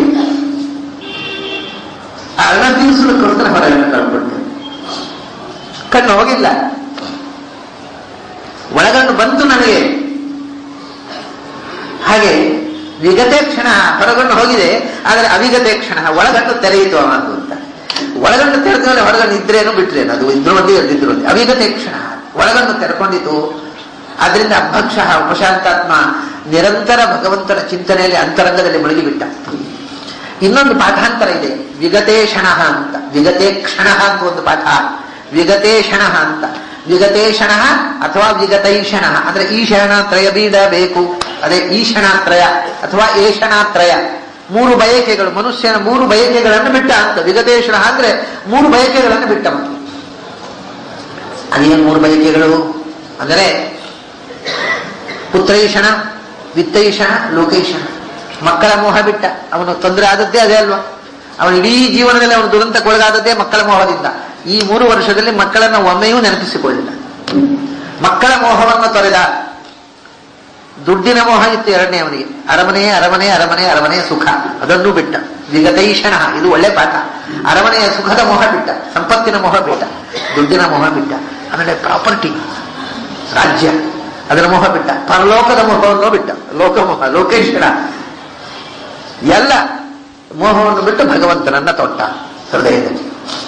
ಆ ಅನ್ನ ತೀರಿಸಲಿಕ್ಕೋಸ್ಕರ ಹೊರಗಣ್ಣು ಕಳ್ಕೊಳ್ತೇವೆ ಕಣ್ಣು ಹೋಗಿಲ್ಲ ಒಳಗಣ್ಣು ಬಂತು ನನಗೆ ಹಾಗೆ ವಿಗತೆ ಕ್ಷಣ ಹೊರಗಣ್ಣು ಹೋಗಿದೆ ಆದರೆ ಅವಿಗತೆ ಕ್ಷಣ ಒಳಗಣ್ಣು ತೆರೆಯಿತು ಅವನದು ಅಂತ ಒಳಗಣ್ಣು ತೆರೆದ ಮೇಲೆ ಹೊರಗಣ್ಣು ಇದ್ರೇನು ಬಿಟ್ರೇನು ಅದು ಇದ್ರು ಒಂದೇ ಇದ್ದಿದ್ರು ಒಂದೇ ಅವಿಗತೆ ಕ್ಷಣ ಒಳಗಣ್ಣು ತೆರೆಕೊಂಡಿತು ಆದ್ರಿಂದ ಅಭಕ್ಷ ಉಪಶಾಂತಾತ್ಮ ನಿರಂತರ ಭಗವಂತನ ಚಿಂತನೆಯಲ್ಲಿ ಅಂತರಂಗದಲ್ಲಿ ಮುಳುಗಿಬಿಟ್ಟ ಇನ್ನೊಂದು ಪಾಠಾಂತರ ಇದೆ ವಿಗತೇ ಕ್ಷಣ ಅಂತ ವಿಗತೇ ಕ್ಷಣ ಅಂತ ಒಂದು ಪಾಠ ವಿಗತೇ ಕ್ಷಣ ಅಂತ ವಿಗತೇಷಣ ಅಥವಾ ವಿಗತೈಷಣ ಅಂದ್ರೆ ಈಶಣ ತ್ರಯ ಬೀಡಬೇಕು ಅದೇ ಈಶಣಾತ್ರಯ ಅಥವಾ ಏಷಣಾತ್ರಯ ಮೂರು ಬಯಕೆಗಳು ಮನುಷ್ಯನ ಮೂರು ಬಯಕೆಗಳನ್ನು ಬಿಟ್ಟ ಅಂತ ವಿಗತೇಷಣ ಅಂದ್ರೆ ಮೂರು ಬಯಕೆಗಳನ್ನು ಬಿಟ್ಟವ ಅದೇನು ಮೂರು ಬಯಕೆಗಳು ಅಂದರೆ ಪುತ್ರೈಷಣ ವಿತ್ತೈಷಣ ಲೋಕೈಷಣ ಮಕ್ಕಳ ಮೋಹ ಬಿಟ್ಟ ಅವನು ತೊಂದರೆ ಆದದ್ದೇ ಅದೇ ಅಲ್ವಾ ಅವನ ಇಡೀ ಜೀವನದಲ್ಲಿ ಅವನು ದುರಂತಕ್ಕೊಳಗಾದದ್ದೇ ಮಕ್ಕಳ ಮೋಹದಿಂದ ಈ ಮೂರು ವರ್ಷದಲ್ಲಿ ಮಕ್ಕಳನ್ನು ಒಮ್ಮೆಯೂ ನೆನಪಿಸಿಕೊಳ್ಳಿಲ್ಲ ಮಕ್ಕಳ ಮೋಹವನ್ನು ತೊರೆದ ದುಡ್ಡಿನ ಮೋಹ ಇತ್ತು ಎರಡನೇ ಅವನಿಗೆ ಅರಮನೆ ಅರಮನೆ ಅರಮನೆ ಅರಮನೆಯ ಸುಖ ಅದನ್ನು ಬಿಟ್ಟ ವಿಗತೈಷಣ ಇದು ಒಳ್ಳೆ ಪಾಠ ಅರಮನೆಯ ಸುಖದ ಮೋಹ ಬಿಟ್ಟ ಸಂಪತ್ತಿನ ಮೋಹ ಬಿಟ್ಟ ದುಡ್ಡಿನ ಮೋಹ ಬಿಟ್ಟ ಆಮೇಲೆ ಪ್ರಾಪರ್ಟಿ ರಾಜ್ಯ ಅದರ ಮೋಹ ಬಿಟ್ಟ ಪರಲೋಕದ ಮೋಹವನ್ನು ಬಿಟ್ಟ ಲೋಕಮೋಹ ಲೋಕೇಶ್ವರ ಎಲ್ಲ ಮೋಹವನ್ನು ಬಿಟ್ಟು ಭಗವಂತನನ್ನ ತೊಟ್ಟ ಹೃದಯದಲ್ಲಿ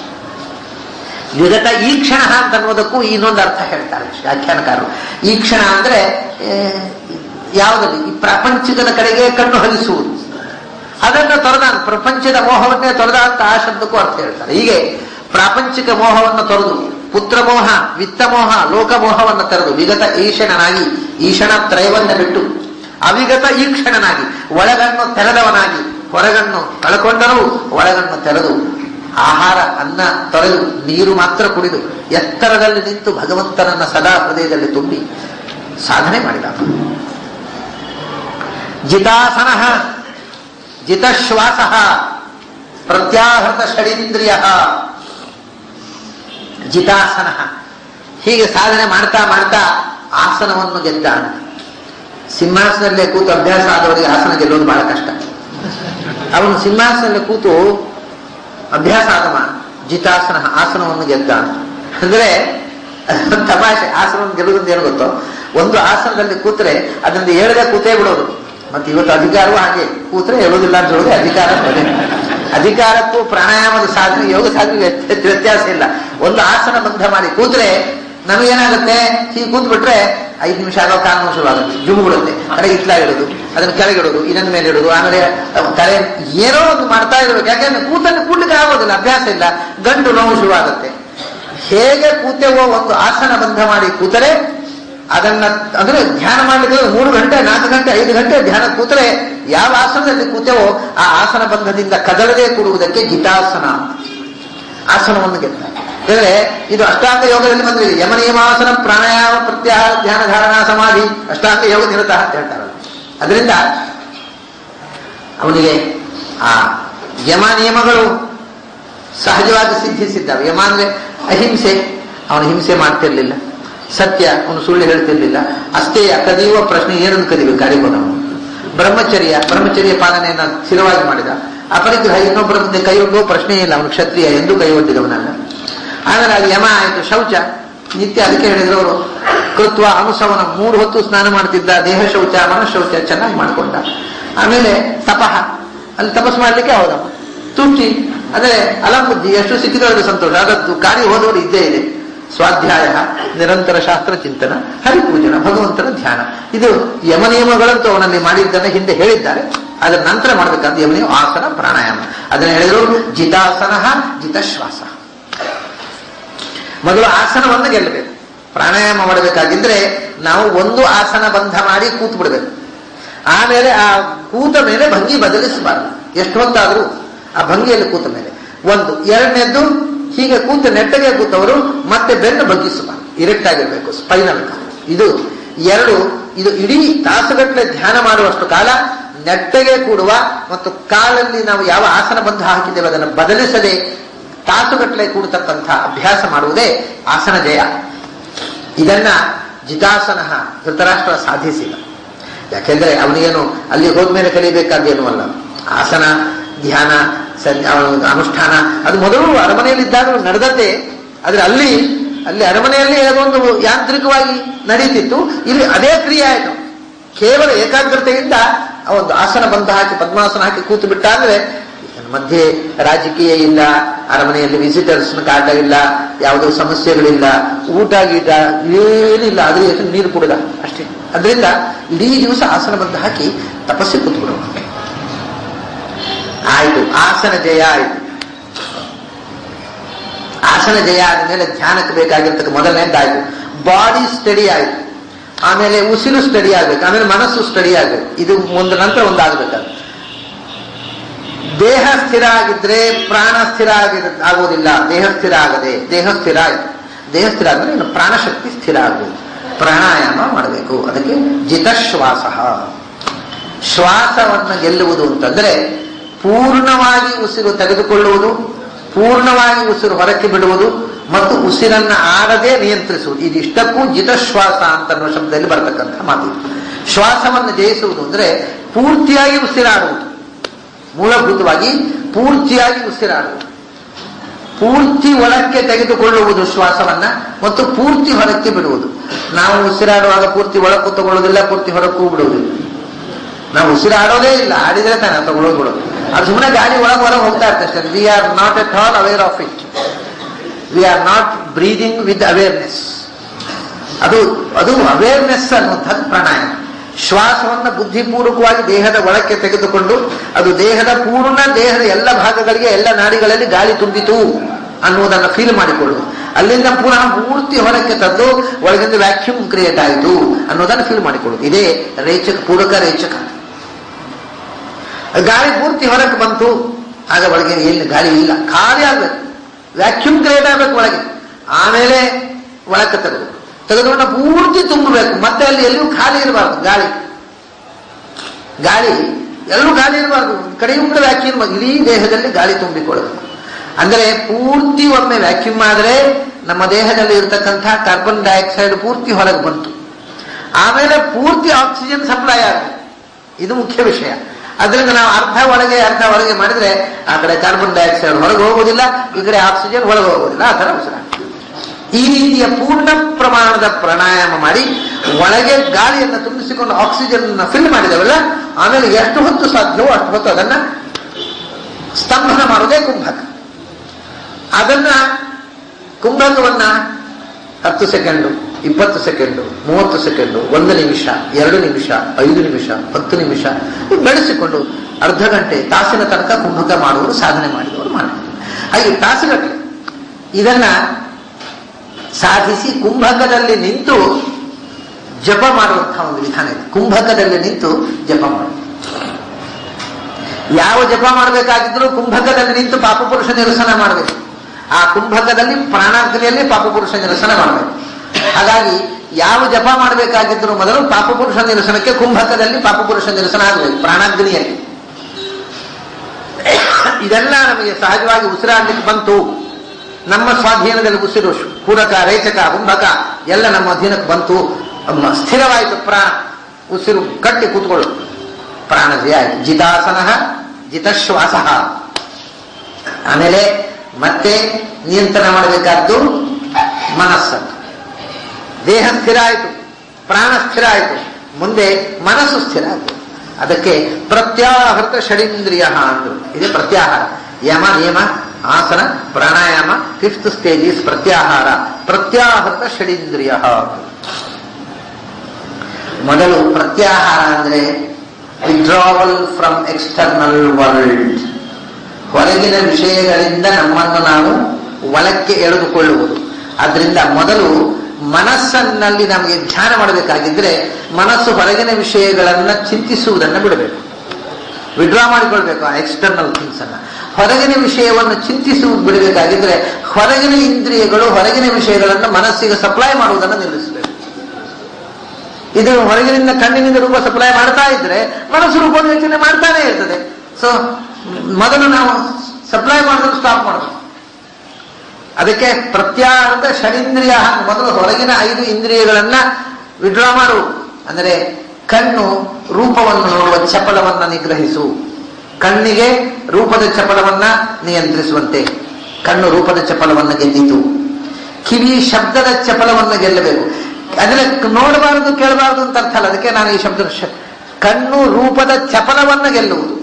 ವಿಗತ ಈ ಕ್ಷಣ ಅಂತ ಅನ್ನೋದಕ್ಕೂ ಇನ್ನೊಂದು ಅರ್ಥ ಹೇಳ್ತಾರೆ ವ್ಯಾಖ್ಯಾನಕಾರರು ಈ ಕ್ಷಣ ಅಂದ್ರೆ ಆ, ಯಾವುದಲ್ಲಿ ಈ ಪ್ರಾಪಂಚಿಕದ ಕಡೆಗೆ ಕಣ್ಣು ಹರಿಸುವುದು ಅದನ್ನು ತೊರೆದ ಪ್ರಪಂಚದ ಮೋಹವನ್ನೇ ತೊರೆದ ಅಂತ ಆ ಶಬ್ದಕ್ಕೂ ಅರ್ಥ ಹೇಳ್ತಾರೆ ಹೀಗೆ ಪ್ರಾಪಂಚಿಕ ಮೋಹವನ್ನು ತೊರೆದು ಪುತ್ರ ಮೋಹ ವಿತ್ತ ಮೋಹ ಲೋಕ ಮೋಹವನ್ನು ತೆರೆದು ವಿಗತ ಈಶಣನಾಗಿ ಈಶಣ ತ್ರಯವನ್ನ ಬಿಟ್ಟು ಅವಿಗತ ಈಕ್ಷಣನಾಗಿ ಒಳಗಣ್ಣು ತೆರೆದವನಾಗಿ ಹೊರಗಣ್ಣು ಕಳ್ಕೊಂಡರೂ ಒಳಗಣ್ಣು ತೆರೆದು ಆಹಾರ ಅನ್ನ ತೊರೆದು ನೀರು ಮಾತ್ರ ಕುಡಿದು ಎತ್ತರದಲ್ಲಿ ನಿಂತು ಭಗವಂತನನ್ನ ಸದಾ ಹೃದಯದಲ್ಲಿ ತುಂಬಿ ಸಾಧನೆ ಮಾಡಿದ ಜಿತಾಸನ ಜಿತಶ್ವಾಸ ಪ್ರತ್ಯಾಹೃತ ಷಡೀಂದ್ರಿಯ ಜಿತಾಸನ ಹೀಗೆ ಸಾಧನೆ ಮಾಡ್ತಾ ಮಾಡ್ತಾ ಆಸನವನ್ನು ಗೆದ್ದ ಸಿಂಹಾಸನದಲ್ಲೇ ಕೂತು ಅಭ್ಯಾಸ ಆದವರಿಗೆ ಆಸನ ಗೆಲ್ಲೋದು ಬಹಳ ಕಷ್ಟ ಅವನು ಸಿಂಹಾಸನದಲ್ಲಿ ಕೂತು ಅಭ್ಯಾಸ ಆದವ ಜಿತಾಸನ ಆಸನವನ್ನು ಗೆದ್ದ ಅಂದ್ರೆ ತಮಾಷೆ ಆಸನವನ್ನು ಗೆಲ್ಲುವುದಂತ ಏನು ಗೊತ್ತೋ ಒಂದು ಆಸನದಲ್ಲಿ ಕೂತ್ರೆ ಅದರಿಂದ ಹೇಳದೆ ಕೂತೇ ಬಿಡೋದು ಮತ್ತೆ ಇವತ್ತು ಅಧಿಕಾರವೂ ಹಾಗೆ ಕೂತ್ರೆ ಹೇಳೋದಿಲ್ಲ ಅಂತ ಹೇಳೋದು ಅಧಿಕಾರ ಅದೇ. ಅಧಿಕಾರಕ್ಕೂ ಪ್ರಾಣಾಯಾಮದ ಸಾಧನೆ ಯೋಗ ಸಾಧನೆ ವ್ಯತ್ಯ- ವ್ಯತ್ಯಾಸ ಇಲ್ಲ ಒಂದು ಆಸನ ಬಂಧ ಮಾಡಿ ಕೂತ್ರೆ ನಮಗೇನಾಗುತ್ತೆ ಹೀಗೆ ಕೂತ್ ಬಿಟ್ರೆ ಐದು ನಿಮಿಷ ಆಗೋ ಕಾನೂನು ಶುರುವಾಗುತ್ತೆ ಜುಮ್ ಬಿಡುತ್ತೆ ಕಡೆ ಇಟ್ಲ ಇಡೋದು ಅದನ್ನ ಕೆಳಗಿಡೋದು ಇನ್ನೊಂದ್ ಮೇಲೆ ಇಡೋದು ಆಮೇಲೆ ತಲೆ ಏನೋ ಒಂದು ಮಾಡ್ತಾ ಇರ್ಬೇಕು ಯಾಕಂದ್ರೆ ಕೂತಲ್ಲಿ ಕೂಡ್ಲಿಕ್ಕೆ ಆಗೋದಿಲ್ಲ ಅಭ್ಯಾಸ ಇಲ್ಲ ಗಂಟು ನೋವು ಶುರುವಾಗುತ್ತೆ ಹೇಗೆ ಕೂತೆವೋ ಒಂದು ಆಸನ ಬಂಧ ಮಾಡಿ ಕೂತರೆ ಅದನ್ನ ಅಂದ್ರೆ ಧ್ಯಾನ ಮಾಡ್ಲಿಕ್ಕೆ ಮೂರು ಗಂಟೆ ನಾಲ್ಕು ಗಂಟೆ ಐದು ಗಂಟೆ ಧ್ಯಾನ ಕೂತರೆ ಯಾವ ಆಸನದಲ್ಲಿ ಕೂತೆವೋ ಆ ಆಸನ ಬಂಧದಿಂದ ಕದಲದೆ ಕೂಡುವುದಕ್ಕೆ ಜಿತಾಸನ ಆಸನವನ್ನು ಗೆದ್ದ ಅಂದ್ರೆ ಇದು ಅಷ್ಟಾಂಗ ಯೋಗದಲ್ಲಿ ಬಂದಿದೆ ಯಮ ನಿಯಮಾಸನ ಪ್ರಾಣಾಯಾಮ ಪ್ರತ್ಯಾಹಾರ ಧ್ಯಾನ ಧಾರಣಾ ಸಮಾಧಿ ಅಷ್ಟಾಂಗ ಯೋಗ ನಿರತ ಅಂತ ಹೇಳ್ತಾರಲ್ಲ ಅದರಿಂದ ಅವನಿಗೆ ಆ ಯಮ ನಿಯಮಗಳು ಸಹಜವಾಗಿ ಸಿದ್ಧಿಸಿದ್ದಾವೆ ಯಮ ಅಂದ್ರೆ ಅಹಿಂಸೆ ಅವನು ಹಿಂಸೆ ಮಾಡ್ತಿರ್ಲಿಲ್ಲ ಸತ್ಯ ಅವನು ಸುಳ್ಳು ಹೇಳ್ತಿರ್ಲಿಲ್ಲ ಅಷ್ಟೇ ಕದಿಯುವ ಪ್ರಶ್ನೆ ಏನನ್ನು ಕದಿಬೇಕು ಗಾಳಿಗೋನವನು ಬ್ರಹ್ಮಚರ್ಯ ಬ್ರಹ್ಮಚರ್ಯ ಪಾಲನೆಯನ್ನ ಸ್ಥಿರವಾಗಿ ಮಾಡಿದ ಅಪರಿಗ್ರಹ ಇನ್ನೊಬ್ಬರ ಮುಂದೆ ಕೈ ಒಡ್ಡುವ ಪ್ರಶ್ನೆ ಇಲ್ಲ ಅವನು ಕ್ಷತ್ರಿಯ ಎಂದು ಕೈ ಒಡ್ಡಿದವನಲ್ಲ ಆಮೇಲೆ ಅದು ಯಮ ಆಯಿತು ಶೌಚ ನಿತ್ಯ ಅದಕ್ಕೆ ಹೇಳಿದ್ರು ಅವರು ಕೃತ್ವ ಅನುಸವನ ಮೂರು ಹೊತ್ತು ಸ್ನಾನ ಮಾಡ್ತಿದ್ದ ದೇಹ ಶೌಚ ಮನಃಶೌಚ ಚೆನ್ನಾಗಿ ಮಾಡ್ಕೊಂಡ ಆಮೇಲೆ ತಪಃ ಅಲ್ಲಿ ತಪಸ್ ಮಾಡ್ಲಿಕ್ಕೆ ಹೌದಮ್ಮ ತುಷ್ಟಿ ಅಂದ್ರೆ ಅಲಂಬುದ್ಧಿ ಎಷ್ಟು ಸಿಕ್ಕಿದವರಿಗೆ ಸಂತೋಷ ಅದದ್ದು ಕಾರ್ಯ ಹೋದವರು ಇದ್ದೇ ಇದೆ ಸ್ವಾಧ್ಯಾಯ ನಿರಂತರ ಶಾಸ್ತ್ರ ಚಿಂತನ ಹರಿಪೂಜನ ಭಗವಂತನ ಧ್ಯಾನ ಇದು ಯಮನಿಯಮಗಳಂತೂ ಅವನಲ್ಲಿ ಮಾಡಿದ್ದನ್ನ ಹಿಂದೆ ಹೇಳಿದ್ದಾರೆ ಅದರ ನಂತರ ಮಾಡಬೇಕಾದ ಯಮನಿಯಮ ಆಸನ ಪ್ರಾಣಾಯಾಮ ಅದನ್ನ ಹೇಳಿದ್ರು ಜಿತಾಸನ ಜಿತಶ್ವಾಸ ಮೊದಲು ಆಸನವನ್ನು ಗೆಲ್ಲಬೇಕು ಪ್ರಾಣಾಯಾಮ ಮಾಡಬೇಕಾಗಿದ್ರೆ ನಾವು ಒಂದು ಆಸನ ಬಂಧ ಮಾಡಿ ಕೂತ್ ಬಿಡಬೇಕು ಆಮೇಲೆ ಆ ಕೂತ ಮೇಲೆ ಭಂಗಿ ಬದಲಿಸಬಾರದು ಎಷ್ಟು ಹೊತ್ತಾದ್ರೂ ಆ ಭಂಗಿಯಲ್ಲಿ ಕೂತ ಮೇಲೆ ಒಂದು ಎರಡನೇದ್ದು ಹೀಗೆ ಕೂತು ನೆಟ್ಟಗೆ ಕೂತವರು ಮತ್ತೆ ಬೆನ್ನು ಬಗ್ಗಿಸಬಾರದು ಇರೆಕ್ಟ್ ಆಗಿರ್ಬೇಕು ಸ್ಪೈನಲ್ ಇದು ಎರಡು ಇದು ಇಡೀ ತಾಸುಗಟ್ಟಲೆ ಧ್ಯಾನ ಮಾಡುವಷ್ಟು ಕಾಲ ನೆಟ್ಟಗೆ ಕೂಡುವ ಮತ್ತು ಕಾಲಲ್ಲಿ ನಾವು ಯಾವ ಆಸನ ಬಂಧ ಹಾಕಿದ್ದೇವೆ ಅದನ್ನು ಬದಲಿಸದೆ ತಾಸುಗಟ್ಟಲೆ ಕೂಡತಕ್ಕಂಥ ಅಭ್ಯಾಸ ಮಾಡುವುದೇ ಆಸನ ಜಯ ಇದನ್ನ ಜಿತಾಸನ ಧೃತರಾಷ್ಟ್ರ ಸಾಧಿಸಿದ ಯಾಕೆಂದ್ರೆ ಅವನಿಗೇನು ಅಲ್ಲಿ ಹೋದ್ಮೇಲೆ ಕಲಿಬೇಕಾದ್ದೇನು ಅಲ್ಲ ಆಸನ ಧ್ಯಾನ ಅನುಷ್ಠಾನ ಅದು ಮೊದಲು ಅರಮನೆಯಲ್ಲಿದ್ದಾಗ ನಡೆದದ್ದೇ ಆದ್ರೆ ಅಲ್ಲಿ ಅಲ್ಲಿ ಅರಮನೆಯಲ್ಲಿ ಅದೊಂದು ಯಾಂತ್ರಿಕವಾಗಿ ನಡೀತಿತ್ತು ಇಲ್ಲಿ ಅದೇ ಕ್ರಿಯೆ ಆಯಿತು ಕೇವಲ ಏಕಾಗ್ರತೆಯಿಂದ ಒಂದು ಆಸನ ಬಂಧ ಹಾಕಿ ಪದ್ಮಾಸನ ಹಾಕಿ ಕೂತು ಬಿಟ್ಟ ಅಂದ್ರೆ ಮಧ್ಯೆ ರಾಜಕೀಯ ಇಲ್ಲ ಅರಮನೆಯಲ್ಲಿ ವಿಸಿಟರ್ಸ್ ಕಾಟ ಇಲ್ಲ ಯಾವುದೋ ಸಮಸ್ಯೆಗಳಿಲ್ಲ ಊಟ ಗೀಟ ಏನಿಲ್ಲ ಅದ್ರ ಹೆಸರು ನೀರು ಕುಡಿದ ಅಷ್ಟೇ ಅದರಿಂದ ಇಡೀ ದಿವಸ ಆಸನ ಬಂದು ಹಾಕಿ ತಪಸ್ಸಿ ಕೂತ್ಬಿಡುವ ಆಯ್ತು ಆಸನ ಜಯ ಆಯ್ತು ಆಸನ ಜಯ ಆದ್ಮೇಲೆ ಧ್ಯಾನಕ್ಕೆ ಬೇಕಾಗಿರ್ತಕ್ಕ ಮೊದಲನೇದಾಯ್ತು ಬಾಡಿ ಸ್ಟಡಿ ಆಯ್ತು ಆಮೇಲೆ ಉಸಿರು ಸ್ಟಡಿ ಆಗ್ಬೇಕು ಆಮೇಲೆ ಮನಸ್ಸು ಸ್ಟಡಿ ಆಗ್ಬೇಕು ಇದು ಒಂದು ನಂತರ ಒಂದಾಗಬೇಕಾದ್ರೆ ದೇಹ ಸ್ಥಿರ ಆಗಿದ್ರೆ ಪ್ರಾಣ ಸ್ಥಿರ ಆಗಿ ಆಗೋದಿಲ್ಲ ದೇಹ ಸ್ಥಿರ ಆಗದೆ ದೇಹ ಸ್ಥಿರ ಆಯ್ತು ದೇಹ ಸ್ಥಿರ ಆದ್ರೆ ಇನ್ನು ಪ್ರಾಣಶಕ್ತಿ ಸ್ಥಿರ ಆಗಬೇಕು ಪ್ರಾಣಾಯಾಮ ಮಾಡಬೇಕು ಅದಕ್ಕೆ ಜಿತಶ್ವಾಸ ಶ್ವಾಸವನ್ನು ಗೆಲ್ಲುವುದು ಅಂತಂದ್ರೆ ಪೂರ್ಣವಾಗಿ ಉಸಿರು ತೆಗೆದುಕೊಳ್ಳುವುದು ಪೂರ್ಣವಾಗಿ ಉಸಿರು ಹೊರಕ್ಕೆ ಬಿಡುವುದು ಮತ್ತು ಉಸಿರನ್ನ ಆಡದೆ ನಿಯಂತ್ರಿಸುವುದು ಇದಿಷ್ಟಕ್ಕೂ ಜಿತಶ್ವಾಸ ಅಂತ ಅನ್ನೋ ಶಬ್ದದಲ್ಲಿ ಬರತಕ್ಕಂಥ ಮಾತು ಶ್ವಾಸವನ್ನು ಜಯಿಸುವುದು ಅಂದ್ರೆ ಪೂರ್ತಿಯಾಗಿ ಉಸಿರಾಡುವುದು ಮೂಲಭೂತವಾಗಿ ಪೂರ್ತಿಯಾಗಿ ಉಸಿರಾಡುವುದು ಪೂರ್ತಿ ಒಳಕ್ಕೆ ತೆಗೆದುಕೊಳ್ಳುವುದು ಶ್ವಾಸವನ್ನ ಮತ್ತು ಪೂರ್ತಿ ಹೊರಕ್ಕೆ ಬಿಡುವುದು ನಾವು ಉಸಿರಾಡುವಾಗ ಪೂರ್ತಿ ಒಳಕ್ಕೂ ತಗೊಳ್ಳೋದಿಲ್ಲ ಪೂರ್ತಿ ಹೊರಕ್ಕೂ ಬಿಡುವುದಿಲ್ಲ ನಾವು ಉಸಿರಾಡೋದೇ ಇಲ್ಲ ಆಡಿದ್ರೆ ತಾನೆ ತಗೊಳ್ಳೋದು ಬಿಡೋದು ಅದು ಸುಮ್ಮನೆ ಗಾಳಿ ಒಳಗೆ ಹೊರಗೆ ಹೋಗ್ತಾ ಇರ್ತದೆ ಅಷ್ಟೇ we are not at all aware of it we are not breathing with awareness ಅದು ಅದು ಅವೇರ್ನೆಸ್ ಅನ್ನುವಂಥದ್ದು ಪ್ರಾಣಾಯಾಮ ಶ್ವಾಸವನ್ನು ಬುದ್ಧಿಪೂರ್ವಕವಾಗಿ ದೇಹದ ಒಳಕ್ಕೆ ತೆಗೆದುಕೊಂಡು ಅದು ದೇಹದ ಪೂರ್ಣ ದೇಹದ ಎಲ್ಲ ಭಾಗಗಳಿಗೆ ಎಲ್ಲ ನಾಡಿಗಳಲ್ಲಿ ಗಾಳಿ ತುಂಬಿತು ಅನ್ನುವುದನ್ನು ಫೀಲ್ ಮಾಡಿಕೊಳ್ಳುವುದು ಅಲ್ಲಿಂದ ಪುನಃ ಪೂರ್ತಿ ಹೊರಕ್ಕೆ ತಂದು ಒಳಗಿಂದ ವ್ಯಾಕ್ಯೂಮ್ ಕ್ರಿಯೇಟ್ ಆಯಿತು ಅನ್ನೋದನ್ನು ಫೀಲ್ ಮಾಡಿಕೊಳ್ಳುವುದು ಇದೇ ರೇಚಕ ಪೂರಕ ರೇಚಕ ಗಾಳಿ ಪೂರ್ತಿ ಹೊರಕ್ಕೆ ಬಂತು ಆಗ ಒಳಗೆ ಏನು ಗಾಳಿ ಇಲ್ಲ ಖಾಲಿ ಆಗ್ಬೇಕು ವ್ಯಾಕ್ಯೂಮ್ ಕ್ರಿಯೇಟ್ ಆಗ್ಬೇಕು ಒಳಗೆ ಆಮೇಲೆ ಒಳಕ್ಕೆ ತೆಗೆದು ತೆಗೆದುಕೊಂಡ ಪೂರ್ತಿ ತುಂಬಬೇಕು ಮತ್ತೆ ಅಲ್ಲಿ ಎಲ್ಲಿಯೂ ಖಾಲಿ ಇರಬಾರ್ದು ಗಾಳಿ ಗಾಳಿ ಎಲ್ಲೂ ಗಾಳಿ ಇರಬಾರ್ದು ಕಡೆಯೂ ಕೂಡ ವ್ಯಾಕ್ಯೂಮ್ ಇಡೀ ದೇಹದಲ್ಲಿ ಗಾಳಿ ತುಂಬಿಕೊಳ್ಳಬೇಕು ಅಂದರೆ ಪೂರ್ತಿ ಒಮ್ಮೆ ವ್ಯಾಕ್ಯೂಮ್ ಆದರೆ ನಮ್ಮ ದೇಹದಲ್ಲಿ ಇರತಕ್ಕಂಥ ಕಾರ್ಬನ್ ಡೈಆಕ್ಸೈಡ್ ಪೂರ್ತಿ ಹೊರಗೆ ಬಂತು ಆಮೇಲೆ ಪೂರ್ತಿ ಆಕ್ಸಿಜನ್ ಸಪ್ಲೈ ಆಗುತ್ತೆ ಇದು ಮುಖ್ಯ ವಿಷಯ ಅದರಿಂದ ನಾವು ಅರ್ಧ ಒಳಗೆ ಅರ್ಧ ಹೊರಗೆ ಮಾಡಿದ್ರೆ ಆ ಕಡೆ ಕಾರ್ಬನ್ ಡೈಆಕ್ಸೈಡ್ ಹೊರಗೆ ಹೋಗೋದಿಲ್ಲ ಈ ಕಡೆ ಆಕ್ಸಿಜನ್ ಒಳಗೆ ಹೋಗೋದಿಲ್ಲ ಆ ಥರ ಉಸಿರಾಟ ಈ ರೀತಿಯ ಪೂರ್ಣ ಪ್ರಮಾಣದ ಪ್ರಾಣಾಯಾಮ ಮಾಡಿ ಒಳಗೆ ಗಾಳಿಯನ್ನು ತುಂಬಿಸಿಕೊಂಡು ಆಕ್ಸಿಜನ್ ಫಿಲ್ ಮಾಡಿದವಲ್ಲ ಆಮೇಲೆ ಎಷ್ಟು ಹೊತ್ತು ಸಾಧ್ಯವೋ ಅಷ್ಟು ಹೊತ್ತು ಅದನ್ನ ಸ್ತಂಭನ ಮಾಡೋದೇ ಕುಂಭಕ ಅದನ್ನ ಕುಂಭಕವನ್ನ ಹತ್ತು ಸೆಕೆಂಡು ಇಪ್ಪತ್ತು ಸೆಕೆಂಡು ಮೂವತ್ತು ಸೆಕೆಂಡು ಒಂದು ನಿಮಿಷ ಎರಡು ನಿಮಿಷ ಐದು ನಿಮಿಷ ಹತ್ತು ನಿಮಿಷ ಬೆಳೆಸಿಕೊಂಡು ಅರ್ಧ ಗಂಟೆ ತಾಸಿನ ತನಕ ಕುಂಭಕ ಮಾಡುವವರು ಸಾಧನೆ ಮಾಡಿದವರು ಮಾಡ್ತಾರೆ ಹಾಗೆ ತಾಸುಗಟ್ಟಲೆ ಇದನ್ನ ಸಾಧಿಸಿ ಕುಂಭಕದಲ್ಲಿ ನಿಂತು ಜಪ ಮಾಡುವಂತಹ ಒಂದು ವಿಧಾನ ಇದೆ ಕುಂಭಕದಲ್ಲಿ ನಿಂತು ಜಪ ಮಾಡುವುದು ಯಾವ ಜಪ ಮಾಡಬೇಕಾಗಿದ್ರು ಕುಂಭಕದಲ್ಲಿ ನಿಂತು ಪಾಪಪುರುಷ ನಿರಸನ ಮಾಡಬೇಕು ಆ ಕುಂಭಕದಲ್ಲಿ ಪ್ರಾಣಾಗ್ನಿಯಲ್ಲಿ ಪಾಪಪುರುಷ ನಿರಸನ ಮಾಡಬೇಕು ಹಾಗಾಗಿ ಯಾವ ಜಪ ಮಾಡಬೇಕಾಗಿದ್ರು ಮೊದಲು ಪಾಪಪುರುಷ ನಿರಸನಕ್ಕೆ ಕುಂಭಕದಲ್ಲಿ ಪಾಪಪುರುಷ ನಿರಸನ ಆಗಬೇಕು ಪ್ರಾಣಾಗ್ನಿಯಲ್ಲಿ ಇದೆಲ್ಲ ನಮಗೆ ಸಹಜವಾಗಿ ಉಸಿರಾಡ್ಲಿಕ್ಕೆ ಬಂತು ನಮ್ಮ ಸ್ವಾಧೀನದಲ್ಲಿ ಉಸಿರು ಪೂರಕ ರೇಚಕ ಕುಂಭಕ ಎಲ್ಲ ನಮ್ಮ ಅಧೀನಕ್ಕೆ ಬಂತು ಅಮ್ಮ ಸ್ಥಿರವಾಯಿತು ಪ್ರಾಣ ಉಸಿರು ಕಟ್ಟಿ ಕೂತ್ಕೊಳ್ಳು ಪ್ರಾಣಜಯ ಆಯ್ತು ಜಿತಾಸನ ಜಿತಶ್ವಾಸ ಆಮೇಲೆ ಮತ್ತೆ ನಿಯಂತ್ರಣ ಮಾಡಬೇಕಾದ್ದು ಮನಸ್ಸನ್ನು ದೇಹ ಸ್ಥಿರ ಆಯಿತು ಪ್ರಾಣ ಸ್ಥಿರ ಆಯಿತು ಮುಂದೆ ಮನಸ್ಸು ಸ್ಥಿರ ಆಯಿತು ಅದಕ್ಕೆ ಪ್ರತ್ಯಾಹೃತ ಷಡಿಂದ್ರಿಯ ಅಂದ್ರು ಇದೆ ಪ್ರತ್ಯಾಹಾರ yama niyama asana pranayama fifth stage is pratyahara ಪ್ರತ್ಯಾಹೃತ ಷಡಿಂದ್ರಿಯ ಮೊದಲು ಪ್ರತ್ಯಾಹಾರ ಅಂದ್ರೆ ವಿಡ್ರಾವಲ್ ಫ್ರಮ್ ಎಕ್ಸ್ಟರ್ನಲ್ ವರ್ಲ್ಡ್ ಹೊರಗಿನ ವಿಷಯಗಳಿಂದ ನಮ್ಮನ್ನು ನಾವು ಒಳಕ್ಕೆ ಎಳೆದುಕೊಳ್ಳುವುದು ಅದರಿಂದ ಮೊದಲು ಮನಸ್ಸನ್ನಲ್ಲಿ ನಮಗೆ ಧ್ಯಾನ ಮಾಡಬೇಕಾಗಿದ್ರೆ ಮನಸ್ಸು ಹೊರಗಿನ ವಿಷಯಗಳನ್ನ ಚಿಂತಿಸುವುದನ್ನು ಬಿಡಬೇಕು ವಿಡ್ರಾ ಮಾಡಿಕೊಳ್ಬೇಕು ಆ ಎಕ್ಸ್ಟರ್ನಲ್ ಥಿಂಗ್ಸ್ ಅನ್ನ ಹೊರಗಿನ ವಿಷಯವನ್ನು ಚಿಂತಿಸುವುದು ಬಿಡಬೇಕಾಗಿದ್ರೆ ಹೊರಗಿನ ಇಂದ್ರಿಯಗಳು ಹೊರಗಿನ ವಿಷಯಗಳನ್ನು ಮನಸ್ಸಿಗೆ ಸಪ್ಲೈ ಮಾಡುವುದನ್ನು ನಿಲ್ಲಿಸಬೇಕು ಇದು ಹೊರಗಿನಿಂದ ಕಣ್ಣಿನಿಂದ ರೂಪ ಸಪ್ಲೈ ಮಾಡ್ತಾ ಇದ್ರೆ ಮನಸ್ಸು ರೂಪದ ಯೋಚನೆ ಮಾಡ್ತಾನೆ ಇರ್ತದೆ ಸೊ ಮೊದಲು ನಾವು ಸಪ್ಲೈ ಮಾಡೋದು ಸ್ಟಾಪ್ ಮಾಡಬೇಕು ಅದಕ್ಕೆ ಪ್ರತ್ಯಾಹೃತ ಷಡಿಂದ್ರಿಯ ಮೊದಲು ಹೊರಗಿನ ಐದು ಇಂದ್ರಿಯಗಳನ್ನ ವಿಡ್ರಾ ಮಾಡು ಅಂದರೆ ಕಣ್ಣು ರೂಪವನ್ನು ನೋಡುವ ಚಪಲವನ್ನ ನಿಗ್ರಹಿಸು ಕಣ್ಣಿಗೆ ರೂಪದ ಚಪಲವನ್ನ ನಿಯಂತ್ರಿಸುವಂತೆ ಕಣ್ಣು ರೂಪದ ಚಪಲವನ್ನ ಗೆದ್ದಿತು ಕಿವಿ ಶಬ್ದದ ಚಪಲವನ್ನು ಗೆಲ್ಲಬೇಕು ಅಂದ್ರೆ ನೋಡಬಾರದು ಕೇಳಬಾರದು ಅಂತ ಅರ್ಥ ಅಲ್ಲ ಅದಕ್ಕೆ ನಾನು ಈ ಶಬ್ದ ಶ- ಕಣ್ಣು ರೂಪದ ಚಪಲವನ್ನ ಗೆಲ್ಲುವುದು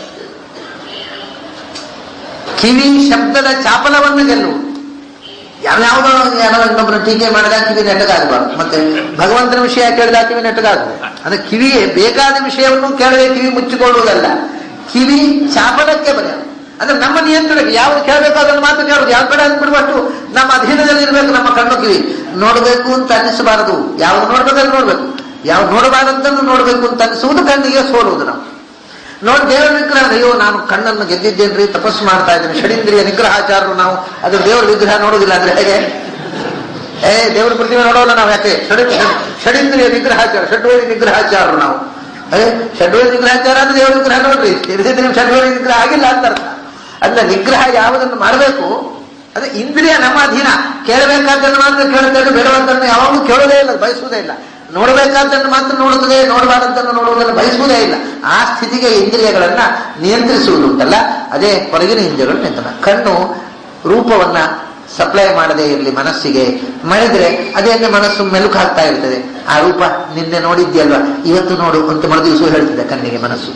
ಕಿವಿ ಶಬ್ದದ ಚಾಪಲವನ್ನು ಗೆಲ್ಲುವುದು ಯಾವ್ಯಾವುದೋ ಯಾರೋ ಇನ್ನೊಬ್ಬರು ಟೀಕೆ ಮಾಡಿದಾಗ ಕಿವಿ ನೆಟ್ಟಗಾಗಬಾರ್ದು ಮತ್ತೆ ಭಗವಂತನ ವಿಷಯ ಕೇಳಿದಾಗ ಕಿವಿ ನೆಟ್ಟಗಾಗಬೇಕು ಅಂದ್ರೆ ಕಿವಿಯೇ ಬೇಕಾದ ವಿಷಯವನ್ನು ಕೇಳದೆ ಕಿವಿ ಮುಚ್ಚಿಕೊಳ್ಳುವುದಲ್ಲ ಕಿವಿ ಚಾಪಲಕ್ಕೆ ಬರೆಯ ಅಂದ್ರೆ ನಮ್ಮ ನಿಯಂತ್ರಣಕ್ಕೆ ಯಾವ್ದು ಕೇಳಬೇಕು ಅದನ್ನು ಮಾತ್ರ ಕೇಳೋದು ಯಾವ ಕಡೆ ಅಂದ್ಬಿಡುವಷ್ಟು ನಮ್ಮ ಅಧೀನದಲ್ಲಿ ಇರಬೇಕು ನಮ್ಮ ಕಣ್ಣು ಕಿವಿ ನೋಡಬೇಕು ಅಂತ ಅನ್ನಿಸಬಾರದು ಯಾವ್ದು ನೋಡ್ಬೇಕಾದ್ರೆ ನೋಡ್ಬೇಕು ಯಾವ್ದು ನೋಡಬಾರದನ್ನು ನೋಡಬೇಕು ಅಂತ ಅನಿಸುವುದು ಕಣ್ಣಿಗೆ ಸೋಲುವುದು ನಾವು ನೋಡಿ ದೇವರ ವಿಗ್ರಹ ಅಯ್ಯೋ ನಾನು ಕಣ್ಣನ್ನು ಗೆದ್ದಿದ್ದೇನ್ರಿ ತಪಸ್ಸು ಮಾಡ್ತಾ ಇದ್ದೇನೆ ಷಡಿಂದ್ರಿಯ ನಿಗ್ರಹಾಚಾರರು ನಾವು ಅದು ದೇವರ ವಿಗ್ರಹ ನೋಡುದಿಲ್ಲ ಅಂದ್ರೆ ಹೇಗೆ ಏ ದೇವರ ಪ್ರತಿಮೆ ನೋಡೋಲ್ಲ ನಾವು ಯಾಕೆ ಷಡಿ ಷಡಿಂದ್ರಿಯ ನಿಗ್ರಹಾಚಾರ ಷಡ್ವರಿ ನಿಗ್ರಹಾಚಾರರು ನಾವು ಅದೇ ಷಡ್ವರಿ ನಿಗ್ರಹಾಚಾರ ಅಂದ್ರೆ ದೇವರ ವಿಗ್ರಹ ನೋಡ್ರಿ ಇರಿಸಿದ್ರೆ ನೀವು ಷಡ್ವರಿ ನಿಗ್ರಹ ಆಗಿಲ್ಲ ಅಂತ ಅರ್ಥ ಅಂದ್ರೆ ನಿಗ್ರಹ ಯಾವುದನ್ನು ಮಾಡಬೇಕು ಅದೇ ಇಂದ್ರಿಯ ನಮ್ಮ ಅಧೀನ ಕೇಳಬೇಕಾದ್ದನ್ನು ಮಾತ್ರ ಕೇಳುತ್ತೇವೆ ಬೇಡವಾದ್ದನ್ನು ಯಾವಾಗಲೂ ಕೇಳೋದೇ ಇಲ್ಲ ಬಯಸುವುದೇ ಇಲ್ಲ ನೋಡಬೇಕಾದ್ದನ್ನು ಮಾತ್ರ ನೋಡುತ್ತದೆ ನೋಡಬಾರದನ್ನು ನೋಡುವುದನ್ನು ಬಯಸುವುದೇ ಇಲ್ಲ ಆ ಸ್ಥಿತಿಗೆ ಇಂದ್ರಿಯಗಳನ್ನ ನಿಯಂತ್ರಿಸುವುದು ಉಂಟಲ್ಲ ಅದೇ ಹೊರಗಿನ ಇಂದ್ರಿಯಗಳು ನಿಯಂತ್ರಣ ಕಣ್ಣು ರೂಪವನ್ನ ಸಪ್ಲೈ ಮಾಡದೇ ಇರಲಿ ಮನಸ್ಸಿಗೆ ಮಾಡಿದ್ರೆ ಅದೇನೆ ಮನಸ್ಸು ಮೆಲುಕು ಹಾಕ್ತಾ ಇರ್ತದೆ ಆ ರೂಪ ನಿನ್ನೆ ನೋಡಿದ್ಯಲ್ವಾ ಇವತ್ತು ನೋಡು ಅಂತ ಮರು ದಿವಸ ಹೇಳ್ತದೆ ಕಣ್ಣಿಗೆ ಮನಸ್ಸು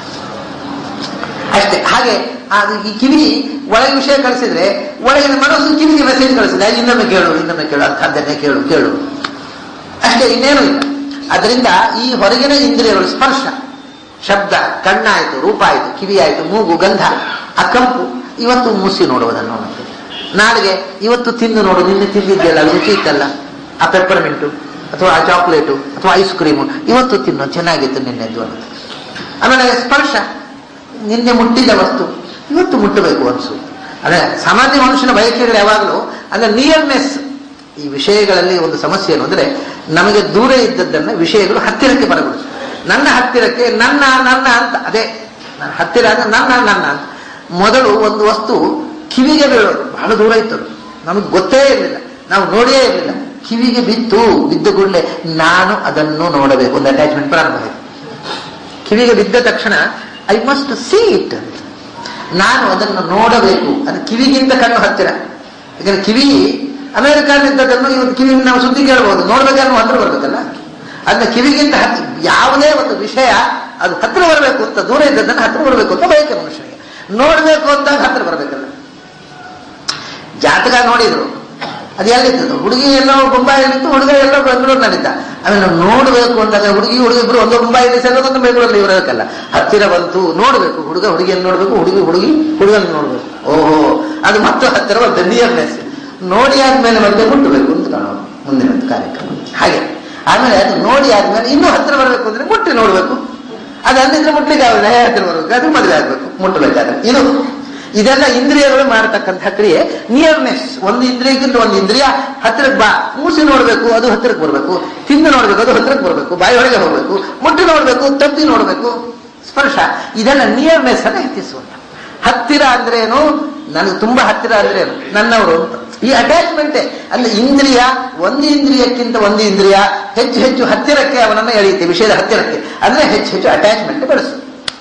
ಅಷ್ಟೇ ಹಾಗೆ ಅದು ಈ ಕಿವಿ ಒಳಗೆ ವಿಷಯ ಕಳಿಸಿದ್ರೆ ಒಳಗಿನ ಮನಸ್ಸು ಕಿವಿಗೆ ಮೆಸೇಜ್ ಕಳಿಸಿದೆ ಇನ್ನೊಮ್ಮೆ ಕೇಳು ಇನ್ನೊಮ್ಮೆ ಕೇಳು ಅಂಥದ್ದನ್ನೇ ಕೇಳು ಕೇಳು ಅಷ್ಟೇ ಇನ್ನೇನು ಇಲ್ಲ ಅದರಿಂದ ಈ ಹೊರಗಿನ ಇಂದ್ರಿಯಗಳು ಸ್ಪರ್ಶ ಶಬ್ದ ಕಣ್ಣಾಯಿತು ರೂಪ ಆಯಿತು ಕಿವಿ ಆಯಿತು ಮೂಗು ಗಂಧ ಆ ಕಂಪು ಇವತ್ತು ಮೂಸಿ ನೋಡುವುದನ್ನು ನೋಡುತ್ತೆ ನಾಳೆಗೆ ಇವತ್ತು ತಿಂದು ನೋಡು ನಿನ್ನೆ ತಿಂದಿದ್ದೆಲ್ಲ ಅದು ರುಚಿ ಇತ್ತಲ್ಲ ಆ ಪೆಪ್ಪರ್ಮೆಂಟು ಅಥವಾ ಆ ಚಾಕ್ಲೇಟು ಅಥವಾ ಐಸ್ ಕ್ರೀಮು ಇವತ್ತು ತಿನ್ನು ಚೆನ್ನಾಗಿತ್ತು ನಿನ್ನೆದ್ದು ಅನ್ನೋದು ಆಮೇಲೆ ಸ್ಪರ್ಶ ನಿನ್ನೆ ಮುಟ್ಟಿದ ವಸ್ತು ಇವತ್ತು ಮುಟ್ಟಬೇಕು ಅನ್ಸು ಅದೇ ಸಾಮಾನ್ಯ ಮನುಷ್ಯನ ಬಯಕೆಗಳು ಯಾವಾಗಲೂ ಅಂದ್ರೆ ನಿಯರ್ನೆಸ್ ಈ ವಿಷಯಗಳಲ್ಲಿ ಒಂದು ಸಮಸ್ಯೆ ಏನು ಅಂದ್ರೆ ನಮಗೆ ದೂರ ಇದ್ದದ್ದನ್ನ ವಿಷಯಗಳು ಹತ್ತಿರಕ್ಕೆ ಬರಬಹುದು ನನ್ನ ಹತ್ತಿರಕ್ಕೆ ನನ್ನ ನನ್ನ ಅಂತ ಅದೇ ನನ್ನ ಹತ್ತಿರ ಅಂದ್ರೆ ನನ್ನ ನನ್ನ ಅಂತ ಮೊದಲು ಒಂದು ವಸ್ತು ಕಿವಿಗೆ ಬೀಳೋದು ಬಹಳ ದೂರ ಇತ್ತು ಅದು. ನಮಗೆ ಗೊತ್ತೇ ಇರಲಿಲ್ಲ ನಾವು ನೋಡಿಯೇ ಇರಲಿಲ್ಲ ಕಿವಿಗೆ ಬಿತ್ತು ಬಿದ್ದ ಕೂಡಲೇ ನಾನು ಅದನ್ನು ನೋಡಬೇಕು ಒಂದು ಅಟ್ಯಾಚ್ಮೆಂಟ್ ಪ್ರಾರಂಭ ಆಯಿತು ಕಿವಿಗೆ ಬಿದ್ದ ತಕ್ಷಣ ಐ ಮಸ್ಟ್ ಸಿ ಇಟ್ ಅಂತ ನಾನು ಅದನ್ನು ನೋಡಬೇಕು ಅದು ಕಿವಿಗಿಂತ ಕಣ್ಣು ಹತ್ತಿರ ಯಾಕಂದ್ರೆ ಕಿವಿ ಅಮೆರಿಕಾದಲ್ಲಿದ್ದದನ್ನು ಇವತ್ತು ಕಿವಿ ನಾವು ಸುದ್ದಿ ಕೇಳಬಹುದು ನೋಡ್ಬೇಕಾದ್ರೆ ಹತ್ರ ಬರ್ಬೇಕಲ್ಲ ಅದನ್ನ ಕಿವಿಗಿಂತ ಹತ್ತಿ ಯಾವುದೇ ಒಂದು ವಿಷಯ ಅದು ಹತ್ರ ಬರಬೇಕು ಅಂತ ದೂರ ಇದ್ದದನ್ನು ಹತ್ರ ಬರಬೇಕು ಅಂತ ಬಯಕೆ ಮನುಷ್ಯನಿಗೆ ನೋಡ್ಬೇಕು ಅಂದಾಗ ಹತ್ರ ಬರಬೇಕಲ್ಲ ಜಾತಕ ನೋಡಿದ್ರು ಅದು ಎಲ್ಲಿತ್ತು ಹುಡುಗಿ ಎಲ್ಲೋ ಮುಂಬೈಲಿತ್ತು ಹುಡುಗ ಎಲ್ಲೋ ಬೆಂಗಳೂರಿನಲ್ಲಿದ್ದ ಅದನ್ನು ನೋಡಬೇಕು ಅಂದಾಗ ಹುಡುಗಿ ಹುಡುಗ ಇಬ್ರು ಒಂದು ಮುಂಬೈಲಿ ಸೇರೋದು ಒಂದು ಬೆಂಗಳೂರಲ್ಲಿ ಇರಬೇಕಲ್ಲ ಹತ್ತಿರ ಬಂತು ನೋಡಬೇಕು ಹುಡುಗ ಹುಡುಗಿಯನ್ನು ನೋಡಬೇಕು ಹುಡುಗಿ ಹುಡುಗಿ ಹುಡುಗನ ನೋಡಬೇಕು ಓಹೋ ಅದು ಮತ್ತು ಹತ್ತಿರ ಒಂದು ನಿಯರ್ನೆಸ್ ನೋಡಿ ಆದ್ಮೇಲೆ ಮತ್ತೆ ಮುಟ್ಟಬೇಕು ಅಂತ ಕಾಣೋದು ಮುಂದಿನ ಕಾರ್ಯಕ್ರಮ ಹಾಗೆ ಆಮೇಲೆ ಅದು ನೋಡಿ ಆದ್ಮೇಲೆ ಇನ್ನೂ ಹತ್ತಿರ ಬರಬೇಕು ಅಂದ್ರೆ ಮುಟ್ಟಿ ನೋಡಬೇಕು ಅದು ಅಲ್ಲಿದ್ರೆ ಮುಟ್ಲಿಕ್ಕೆ ಆಗುದಿಲ್ಲ ಹೇ ಹತ್ತಿರ ಬರಬೇಕು ಅದು ಮದುವೆ ಆಗ್ಬೇಕು ಮುಟ್ಟಬೇಕಾದ್ರೆ ಇದು ಇದೆಲ್ಲ ಇಂದ್ರಿಯಗಳು ಮಾಡತಕ್ಕಂಥ ಕ್ರಿಯೆ ನಿಯರ್ನೆಸ್ ಒಂದು ಇಂದ್ರಿಯಕ್ಕಿಂತ ಒಂದು ಇಂದ್ರಿಯ ಹತ್ತಿರಕ್ಕೆ ಬಾ ಮೂಸಿ ನೋಡ್ಬೇಕು ಅದು ಹತ್ತಿರಕ್ಕೆ ಬರಬೇಕು ತಿಂದು ನೋಡ್ಬೇಕು ಅದು ಹತ್ತಿರಕ್ಕೆ ಬರಬೇಕು ಬಾಯಿ ಒಳಗೆ ಹೋಗ್ಬೇಕು ಮುಟ್ಟಿ ನೋಡ್ಬೇಕು ತಪ್ಪಿ ನೋಡ್ಬೇಕು ಸ್ಪರ್ಶ ಇದೆಲ್ಲ ನಿಯರ್ನೆಸ್ ಅನ್ನ ಹೆಚ್ಚಿಸುವಂತ ಹತ್ತಿರ ಅಂದ್ರೆ ಏನು ನನಗೆ ತುಂಬಾ ಹತ್ತಿರ ಅಂದ್ರೆ ಏನು ನನ್ನವರು ಅಂತ ಈ ಅಟ್ಯಾಚ್ಮೆಂಟೇ ಅಂದ್ರೆ ಇಂದ್ರಿಯ ಒಂದು ಇಂದ್ರಿಯಕ್ಕಿಂತ ಒಂದು ಇಂದ್ರಿಯ ಹೆಚ್ಚು ಹೆಚ್ಚು ಹತ್ತಿರಕ್ಕೆ ಅವನನ್ನ ಎಳೆಯುತ್ತೆ ವಿಷಯದ ಹತ್ತಿರಕ್ಕೆ ಅಂದ್ರೆ ಹೆಚ್ಚು ಹೆಚ್ಚು ಅಟ್ಯಾಚ್ಮೆಂಟ್ ಬೆಳೆಸು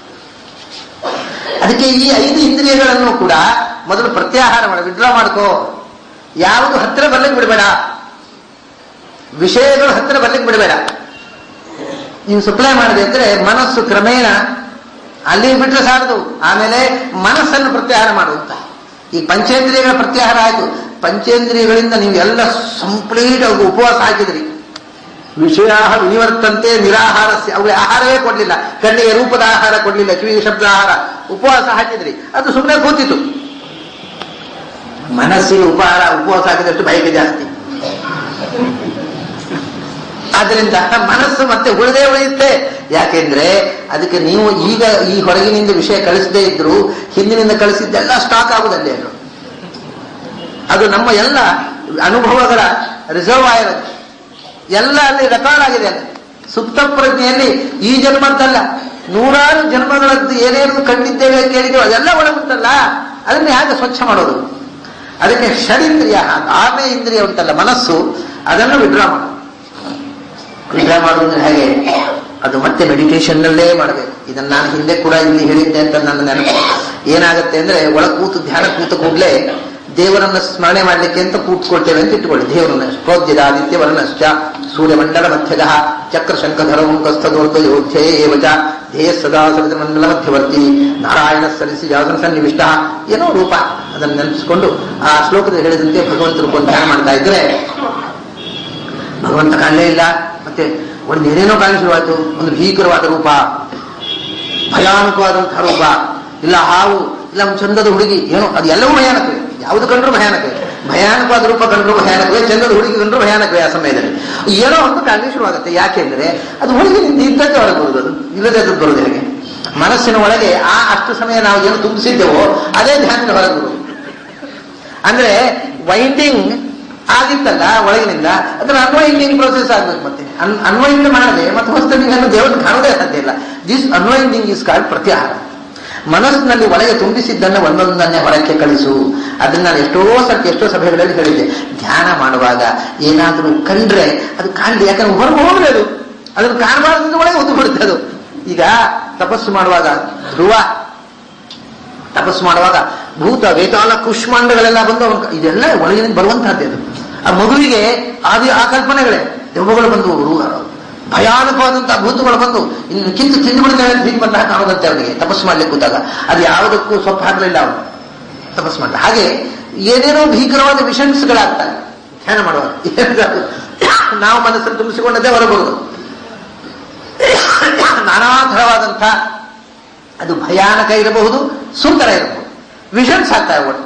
ಅದಕ್ಕೆ ಈ ಐದು ಇಂದ್ರಿಯಗಳನ್ನು ಕೂಡ ಮೊದಲು ಪ್ರತ್ಯಾಹಾರ ಮಾಡ ವಿಡ್ರಾ ಮಾಡ್ಕೋ ಯಾವುದು ಹತ್ತಿರ ಬರ್ಲಿಕ್ಕೆ ಬಿಡಬೇಡ ವಿಷಯಗಳು ಹತ್ತಿರ ಬರ್ಲಿಕ್ಕೆ ಬಿಡಬೇಡ ನೀವು ಸಪ್ಲೈ ಮಾಡಿದೆ ಅಂದ್ರೆ ಮನಸ್ಸು ಕ್ರಮೇಣ ಅಲ್ಲಿ ಬಿಟ್ಟರೆ ಸಾಲದು ಆಮೇಲೆ ಮನಸ್ಸನ್ನು ಪ್ರತ್ಯಾಹಾರ ಮಾಡುವಂತ ಈ ಪಂಚೇಂದ್ರಿಯಗಳ ಪ್ರತ್ಯಾಹಾರ ಆಯಿತು ಪಂಚೇಂದ್ರಿಯಗಳಿಂದ ನೀವು ಎಲ್ಲ ಕಂಪ್ಲೀಟ್ ಅವ್ರಿಗೆ ಉಪವಾಸ ಹಾಕಿದ್ರಿ ವಿಷಯ ವಿನಿವರ್ತಂತೆ ನಿರಾಹಾರಸ್ಯ ಅವುಗಳಿಗೆ ಆಹಾರವೇ ಕೊಡ್ಲಿಲ್ಲ ಕಣ್ಣಿಗೆ ರೂಪದ ಆಹಾರ ಕೊಡ್ಲಿಲ್ಲ ಕಿವಿಗೆ ಶಬ್ದ ಆಹಾರ ಉಪವಾಸ ಹಾಕಿದ್ರಿ ಅದು ಸುಮ್ಮನೆ ಕೂತಿತು ಮನಸ್ಸಿಗೆ ಉಪಹಾರ ಉಪವಾಸ ಹಾಕಿದಷ್ಟು ಬಯಕೆ ಜಾಸ್ತಿ ಆದ್ರಿಂದ ಮನಸ್ಸು ಮತ್ತೆ ಉಳಿದೇ ಉಳಿಯುತ್ತೆ ಯಾಕೆಂದ್ರೆ ಅದಕ್ಕೆ ನೀವು ಈಗ ಈ ಹೊರಗಿನಿಂದ ವಿಷಯ ಕಳಿಸದೇ ಇದ್ರು ಹಿಂದಿನಿಂದ ಕಳಿಸಿದ್ದೆಲ್ಲ ಸ್ಟಾಕ್ ಆಗುದಲ್ಲೇ ಅದು ಅದು ನಮ್ಮ ಎಲ್ಲ ಅನುಭವಗಳ ರಿಸರ್ವ್ ಆಗಿರೋದು ಎಲ್ಲ ಅಲ್ಲಿ ರೆಕಾರ್ಡ್ ಆಗಿದೆ ಅಲ್ಲಿ ಸುಪ್ತ ಪ್ರಜ್ಞೆಯಲ್ಲಿ ಈ ಜನ್ಮದ್ದಲ್ಲ ನೂರಾರು ಜನ್ಮಗಳದ್ದು ಏನೇನು ಕಂಡಿದ್ದೇವೆ ಕೇಳಿದ್ದೇವೆ ಅದೆಲ್ಲ ಒಳಗುಂಟಲ್ಲ ಅದನ್ನ ಹೇಗೆ ಸ್ವಚ್ಛ ಮಾಡೋದು ಅದಕ್ಕೆ ಷಡಿಂದ್ರಿಯ ಆರನೇ ಇಂದ್ರಿಯ ಉಂಟಲ್ಲ ಮನಸ್ಸು ಅದನ್ನು ವಿಡ್ರಾ ಮಾಡು ವಿಡ್ರಾ ಮಾಡುವುದು ಹೇಗೆ ಅದು ಮತ್ತೆ ಮೆಡಿಟೇಷನ್ ನಲ್ಲೇ ಮಾಡಬೇಕು ಇದನ್ನ ನಾನು ಹಿಂದೆ ಕೂಡ ಇಲ್ಲಿ ಹೇಳಿದ್ದೆ ಅಂತ ನನ್ನ ನೆನಪು ಏನಾಗುತ್ತೆ ಅಂದ್ರೆ ಒಳ ಕೂತು ಧ್ಯಾನ ಕೂತ ಕೂಡಲೇ ದೇವರನ್ನ ಸ್ಮರಣೆ ಮಾಡ್ಲಿಕ್ಕೆ ಅಂತ ಕೂತ್ಕೊಳ್ತೇವೆ ಅಂತ ಇಟ್ಕೊಳ್ಳಿ ದೇವರನ್ನ ಪ್ರೋದ್ಯದ ಆದಿತ್ಯ ವರ್ಣಶ್ಚ ಸೂರ್ಯಮಂಡಲ ಮಧ್ಯದ ಚಕ್ರ ಶಂಖಧರ ಮುಂಕಸ್ಥದೋರ್ಧ ಯೋಧ್ಯೆ ಏವಚ ಧ್ಯೇಯ ಸದಾ ಸವಿತ ಮಂಡಲ ಮಧ್ಯವರ್ತಿ ನಾರಾಯಣ ಸರಿಸಿ ಜಾಸನ ಸನ್ನಿವಿಷ್ಟ ಏನೋ ರೂಪ ಅದನ್ನು ನೆನಪಿಸಿಕೊಂಡು ಆ ಶ್ಲೋಕದಲ್ಲಿ ಹೇಳಿದಂತೆ ಭಗವಂತ ರೂಪವನ್ನು ಧ್ಯಾನ ಮಾಡ್ತಾ ಇದ್ರೆ ಭಗವಂತ ಕಾಣಲೇ ಇಲ್ಲ ಮತ್ತೆ ಒಂದು ಏನೇನೋ ಕಾಣ ಶುರುವಾಯ್ತು ಒಂದು ಭೀಕರವಾದ ರೂಪ ಭಯಾನಕವಾದಂತಹ ರೂಪ ಇಲ್ಲ ಹಾವು ಇಲ್ಲ ಒಂದು ಚಂದದ ಹುಡುಗಿ ಏನೋ ಅದು ಎಲ್ಲವೂ ಭಯಾನಕವೇ ಯಾವುದು ಕಂಡ್ರು ಭಯಾನಕವೇ ಭಯಾನಕವಾದ ರೂಪ ಕಂಡ್ರು ಭಯಾನಕವೇ ಚಂದದ ಹುಡುಗಿ ಕಂಡ್ರು ಭಯಾನಕವೇ ಆ ಸಮಯದಲ್ಲಿ ಏನೋ ಒಂದು ಕಾಣಲಿಕ್ಕೆ ಶುರುವಾಗುತ್ತೆ ಯಾಕೆಂದ್ರೆ ಅದು ಹುಡುಗಿ ಇದ್ದದ್ದು ಹೊರಗೆ ಬರುವುದು ಅದು ಇಲ್ಲದೆ ಅದು ಬರುವುದು ಹೇಗೆ ಮನಸ್ಸಿನ ಒಳಗೆ ಆ ಅಷ್ಟು ಸಮಯ ನಾವು ಏನು ತುಂಬಿಸಿದ್ದೇವೋ ಅದೇ ಧ್ಯಾನದ ಹೊರಗೆ ಬರುವುದು ಅಂದ್ರೆ ವೈಂಡಿಂಗ್ ಆಗಿತ್ತಲ್ಲ ಒಳಗಿನಿಂದ ಅದರ ಅನ್ವೈಂಡಿಂಗ್ ಪ್ರೋಸೆಸ್ ಆಗ್ಬೇಕು ಮತ್ತೆ ಅನ್ ಅನ್ವೈಂಡ್ ಮಾಡದೆ ಮತ್ತೆ ಹೊಸದಾಗಿ ಅನ್ನು ದೇವರು ಕಾಣೋದೇ ಸಾಧ್ಯ ಇಲ್ಲ this unwinding is called pratyahara ಮನಸ್ಸಿನಲ್ಲಿ ಒಳಗೆ ತುಂಬಿಸಿದ್ದನ್ನು ಒಂದೊಂದನ್ನೇ ಹೊರಕ್ಕೆ ಕಳಿಸು ಅದನ್ನ ನಾನು ಎಷ್ಟೋ ಸರ್ತಿ ಎಷ್ಟೋ ಸಭೆಗಳಲ್ಲಿ ಹೇಳಿದ್ದೆ ಧ್ಯಾನ ಮಾಡುವಾಗ ಏನಾದರೂ ಕಂಡ್ರೆ ಅದು ಕಾಣಲಿ ಯಾಕಂದ್ರೆ ಹೊರಗೆ ಹೋಗ್ಲಿ ಅದು ಅದನ್ನು ಕಾಣಬಾರ್ದು ಒಳಗೆ ಒದ್ದು ಬಿಡುತ್ತೆ ಅದು ಈಗ ತಪಸ್ಸು ಮಾಡುವಾಗ ಧ್ರುವ ತಪಸ್ಸು ಮಾಡುವಾಗ ಭೂತ ವೇತಾಳ ಕುಷ್ಮಾಂಡಗಳೆಲ್ಲ ಬಂದು ಅವನ ಇದೆಲ್ಲ ಒಳಗಿನಿಂದ ಬರುವಂತಹದ್ದೇ ಅದು ಆ ಮಗುವಿಗೆ ಆದಿ ಆ ಕಲ್ಪನೆಗಳೇ ದೆವ್ವಗಳು ಬಂದು ರು- ಭಯಾನಕವಾದಂತಹ ಭೂತಗಳು ಬಂದು ಇನ್ನು ಕಿತ್ತು ತಿಂದು ಬಿಡ್ತೇವೆ ಅಂತ ಹೀಗೆ ಬಂದಾಗ ಕಾಣುದಂತೆ ಅವನಿಗೆ ತಪಸ್ಸು ಮಾಡ್ಲಿಕ್ಕೆ ಕೂತಾಗ ಅದು ಯಾವುದಕ್ಕೂ ಸೊಪ್ಪು ಹಾಕಲಿಲ್ಲ ಅವನು ತಪಸ್ಸು ಮಾಡ್ದ ಹಾಗೆ ಏನೇನೋ ಭೀಕರವಾದ ವಿಷನ್ಸ್ಗಳಾಗ್ತವೆ ಧ್ಯಾನ ಮಾಡುವಾಗ ಏನದು? ನಾವು ಮನಸ್ಸನ್ನು ತುಂಬಿಸಿಕೊಂಡದ್ದೇ ಹೊರಬರುವುದು ನಾನಾ ಥರವಾದಂಥ ಅದು ಭಯಾನಕ ಇರಬಹುದು ಸುಂದರ ಇರಬಹುದು ವಿಷನ್ಸ್ ಆಗ್ತವೆ ಒಟ್ಟು